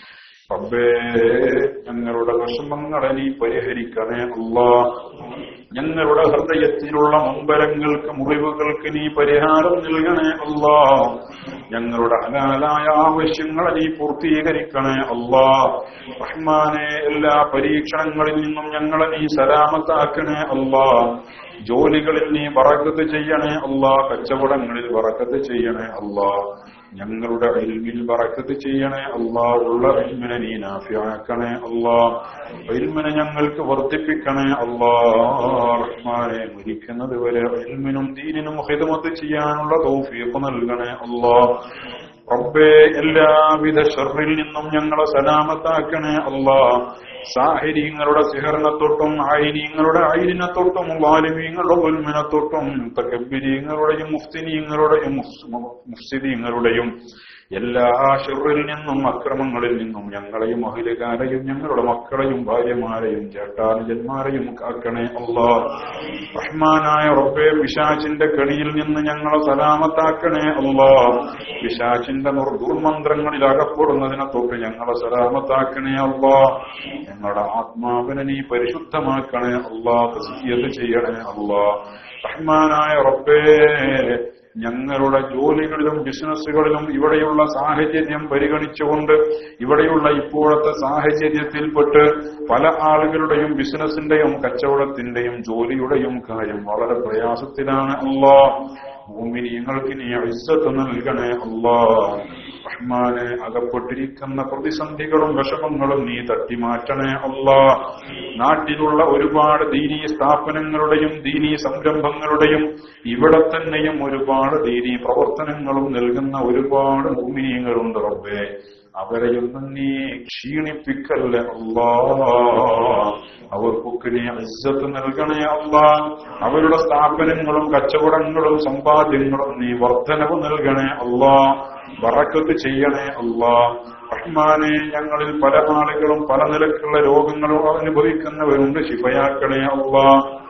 റബ്ബേ ഞങ്ങളുടെ വിഷമങ്ങളെ നീ പരിഹരിക്കണേ അല്ലാ ഞങ്ങളുടെ ഹൃദയത്തിലുള്ള മുമ്പരങ്ങൾക്ക് മുറിവുകൾക്ക് നീ പരിഹാരം നൽകണേ അല്ലാ ഞങ്ങളുടെ ഹലാലായ ആവശ്യങ്ങളെ നീ പൂർത്തീകരിക്കണേ അല്ലാ റഹ്മാനെ എല്ലാ പരീക്ഷണങ്ങളിൽ നിന്നും ഞങ്ങളെ നീ സലാമത്താക്കണേ അല്ലാ ജോലികളിൽ നീ വറക്കത്ത് ചെയ്യണേ അല്ലാ കച്ചവടങ്ങളിൽ വറക്കത്ത് ചെയ്യണേ അല്ലാ ഞങ്ങളുടെ ഇൽമിൽ ബറക്കത്ത് ചെയ്യണേ അല്ലാ ഉള്ള ഇൽമിനെ നീ നാഫിയാക്കണേ അല്ലാ ഇൽമിനെ ഞങ്ങൾക്ക് വർദ്ധിപ്പിക്കണേ അല്ലാ റഹ്മാനെ മരിക്കുന്നത് വരെ ഇൽമിനും ദീനിനും ഹിദമത്ത് ചെയ്യാനുള്ള തൗഫീഖ് നൽകണേ അല്ലാ റബ്ബേ എല്ലാവിധ ഷർറിൽ നിന്നും ഞങ്ങളെ സലാമത്താക്കണേ അല്ലാ സാഹിര്യങ്ങളുടെ സിഹറിനെ തൊട്ടും ആയിനീങ്ങളുടെ ആയിരിനെ തൊട്ടും വാലിമീങ്ങളുടെ ഉൽമിനെ തൊട്ടും തകബിരീങ്ങളുടെയും മുഫ്തിനീങ്ങളുടെയും മുഫ്സിദീങ്ങളുടെയും എല്ലാ ഷെറിൽ നിന്നും അക്രമങ്ങളിൽ നിന്നും ഞങ്ങളെയും അഹിലകാരെയും ഞങ്ങളുടെ മക്കളെയും ഭാര്യമാരെയും ചേട്ടാനുജന്മാരെയും കാക്കണേ അല്ലാ റഹ്മാനായ റബ്ബെ പിശാചിന്റെ കണിയിൽ നിന്ന് ഞങ്ങളെ സലാമത്താക്കണേ അല്ലാ പിശാചിന്റെ ദുർമന്ത്രങ്ങളിൽ അകപ്പെടുന്നതിനെ തൊട്ട് ഞങ്ങളെ സലാമത്താക്കണേ അല്ലാ ഞങ്ങളുടെ ആത്മാവിനെ നീ പരിശുദ്ധമാക്കണേ അല്ലാ തസ്കിയത് ചെയ്യണേ അല്ലാ റഹ്മാനായ റബ്ബേ ഞങ്ങളുടെ ജോലികളിലും ബിസിനസ്സുകളിലും ഇവിടെയുള്ള സാഹചര്യം പരിഗണിച്ചുകൊണ്ട് ഇവിടെയുള്ള ഇപ്പോഴത്തെ സാഹചര്യത്തിൽപ്പെട്ട് പല ആളുകളുടെയും ബിസിനസിന്റെയും കച്ചവടത്തിന്റെയും ജോലിയുടെയും കാര്യം വളരെ പ്രയാസത്തിലാണ് അല്ലാ ഭൂമിനിയങ്ങൾക്ക് നീ ഇസ്സത്ത് നൽകണേ അല്ലാ റഹ്മാനെ അകപ്പെട്ടിരിക്കുന്ന പ്രതിസന്ധികളും വിഷമങ്ങളും നീ തട്ടിമാറ്റണേ അല്ലാ നാട്ടിലുള്ള ഒരുപാട് ദീനീ സ്ഥാപനങ്ങളുടെയും ദീനീ സംരംഭങ്ങളുടെയും ഇവിടെ തന്നെയും ഒരുപാട് ദീനീ പ്രവർത്തനങ്ങളും നൽകുന്ന ഒരുപാട് ഭൂമിനീയങ്ങളുണ്ട് റബ്ബേ അവരെയൊന്നും നീ ക്ഷീണിപ്പിക്കല്ലേ അല്ലാ അവർക്കൊക്കെ നീ ഇസ്സത്ത് നൽകണേ അല്ലാ അവരുടെ സ്ഥാപനങ്ങളും കച്ചവടങ്ങളും സമ്പാദ്യങ്ങളും നീ വർധനവ് നൽകണേ അല്ലാ വറക്കത്ത് ചെയ്യണേ അല്ലാ റഹ്മാനെ ഞങ്ങളിൽ പല ആളുകളും പല നിലക്കുള്ള രോഗങ്ങളും അനുഭവിക്കുന്നവരുണ്ട് ശിഫയാക്കണേ അല്ലാ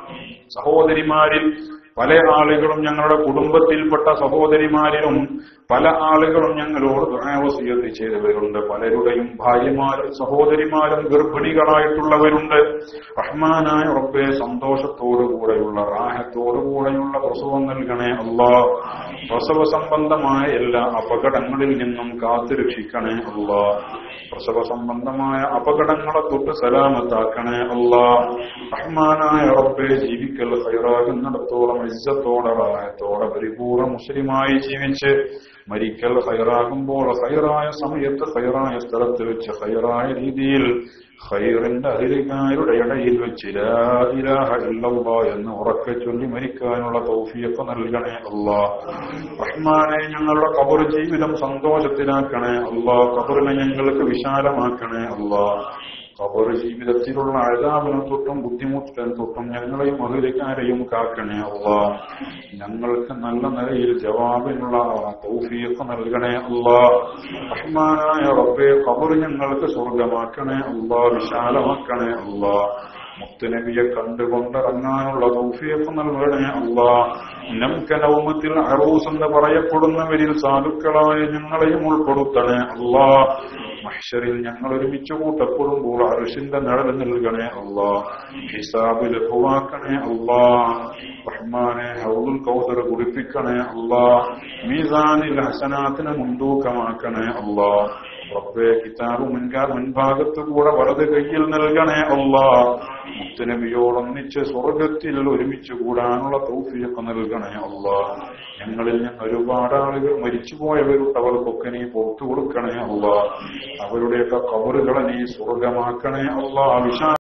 സഹോദരിമാരിൽ പല ആളുകളും ഞങ്ങളുടെ കുടുംബത്തിൽപ്പെട്ട സഹോദരിമാരിലും പല ആളുകളും ഞങ്ങളോട് ദുരാവസീയത്ത് ചെയ്തവരുണ്ട് പലരുടെയും ഭാര്യമാരും സഹോദരിമാരും ഗർഭിണികളായിട്ടുള്ളവരുണ്ട് റഹ്മാനായ ഉറപ്പെ സന്തോഷത്തോടുകൂടെയുള്ള റാഹത്തോടുകൂടെയുള്ള പ്രസവം നൽകണേ അല്ലാ പ്രസവ സംബന്ധമായ എല്ലാ അപകടങ്ങളിൽ നിന്നും കാത്തുരക്ഷിക്കണേ അല്ലാ പ്രസവ സംബന്ധമായ അപകടങ്ങളെ തൊട്ട് സലാമത്താക്കണേ അല്ലാ റഹ്മാനായ ഉറപ്പെ ജീവിക്കൽ ഹൈറാകുന്നിടത്തോളം ഇജ്ജത്തോടെ റാഹത്തോടെ പരിപൂർണ മുസ്ലിമായി ജീവിച്ച് മരിക്കൽ ഹൈറാകുമ്പോൾ ഹൈറായ സമയത്ത് ഹൈറായ സ്ഥലത്ത് വെച്ച് ഹൈറായ രീതിയിൽ ഹൈറിന്റെ അഹിലികാരുടെ ഇടയിൽ വെച്ച് ലാ ഇലാഹ ഇല്ലല്ലാ എന്ന് ഉറക്കെ ചൊല്ലി മരിക്കാനുള്ള തൗഫിയൊക്കെ നൽകണേ അല്ലാ റഹ്മാനെ ഞങ്ങളുടെ കബർ ജീവിതം സന്തോഷത്തിലാക്കണേ അല്ലാ കബറിനെ ഞങ്ങൾക്ക് വിശാലമാക്കണേ അല്ലാ കബർ ജീവിതത്തിലുള്ള അഴതാവിനെ തൊട്ടും ബുദ്ധിമുട്ടിനെ തൊട്ടും ഞങ്ങളെയും അഹിലക്കാരെയും കാക്കണേ അല്ലാ ഞങ്ങൾക്ക് നല്ല നിലയിൽ ജവാബിനുള്ള തൗഫീഖ് നൽകണേ അല്ലാ റഹ്മാനായ റബ്ബെ കബർ ഞങ്ങൾക്ക് സ്വർഗമാക്കണേ അല്ലാ വിശാലമാക്കണേ അല്ലാ മുത്തുനബിയെ കണ്ടുകൊണ്ടിറങ്ങാനുള്ള തൗഫീഖ് നൽകണേ അല്ലാ നംകനൗമത്തിൽ അറൂസ് എന്ന് പറയപ്പെടുന്നവരിൽ സാധുക്കളായ ഞങ്ങളെയും ഉൾപ്പെടുത്തണേ അല്ലാ മഹ്ഷറിൽ ഞങ്ങൾ ഒരുമിച്ച് കൂട്ടപ്പെടുമ്പോൾ അർഷിന്റെ നിഴൽ നൽകണേ അല്ലാ ഹിസാബ് ലഘുവാക്കണേ അല്ലാ റഹ്മാനെ ഹൗദുൽ കൗതർ കുറിപ്പിക്കണേ അല്ലാ മീസാനിൽ ഹസനാത്തിന് മുൻതൂക്കമാക്കണേ അല്ലാ റബ്ബെ കിതാബ് മുൻകാ മുൻഭാഗത്ത് കൂടെ വലത് കയ്യിൽ നൽകണേ അല്ലാ മുത്തനബിയോടൊന്നിച്ച് സ്വർഗത്തിൽ ഒരുമിച്ച് കൂടാനുള്ള തൗഫീഖ് നൽകണേ അല്ലാ ഞങ്ങളിൽ നിന്ന് ഒരുപാട് ആളുകൾ മരിച്ചുപോയവരുണ്ട് അവർക്കൊക്കെ നീ പുറത്തു കൊടുക്കണേ അല്ലാ അവരുടെയൊക്കെ കബറുകളെ നീ സ്വർഗമാക്കണേ അല്ലാ വിശാ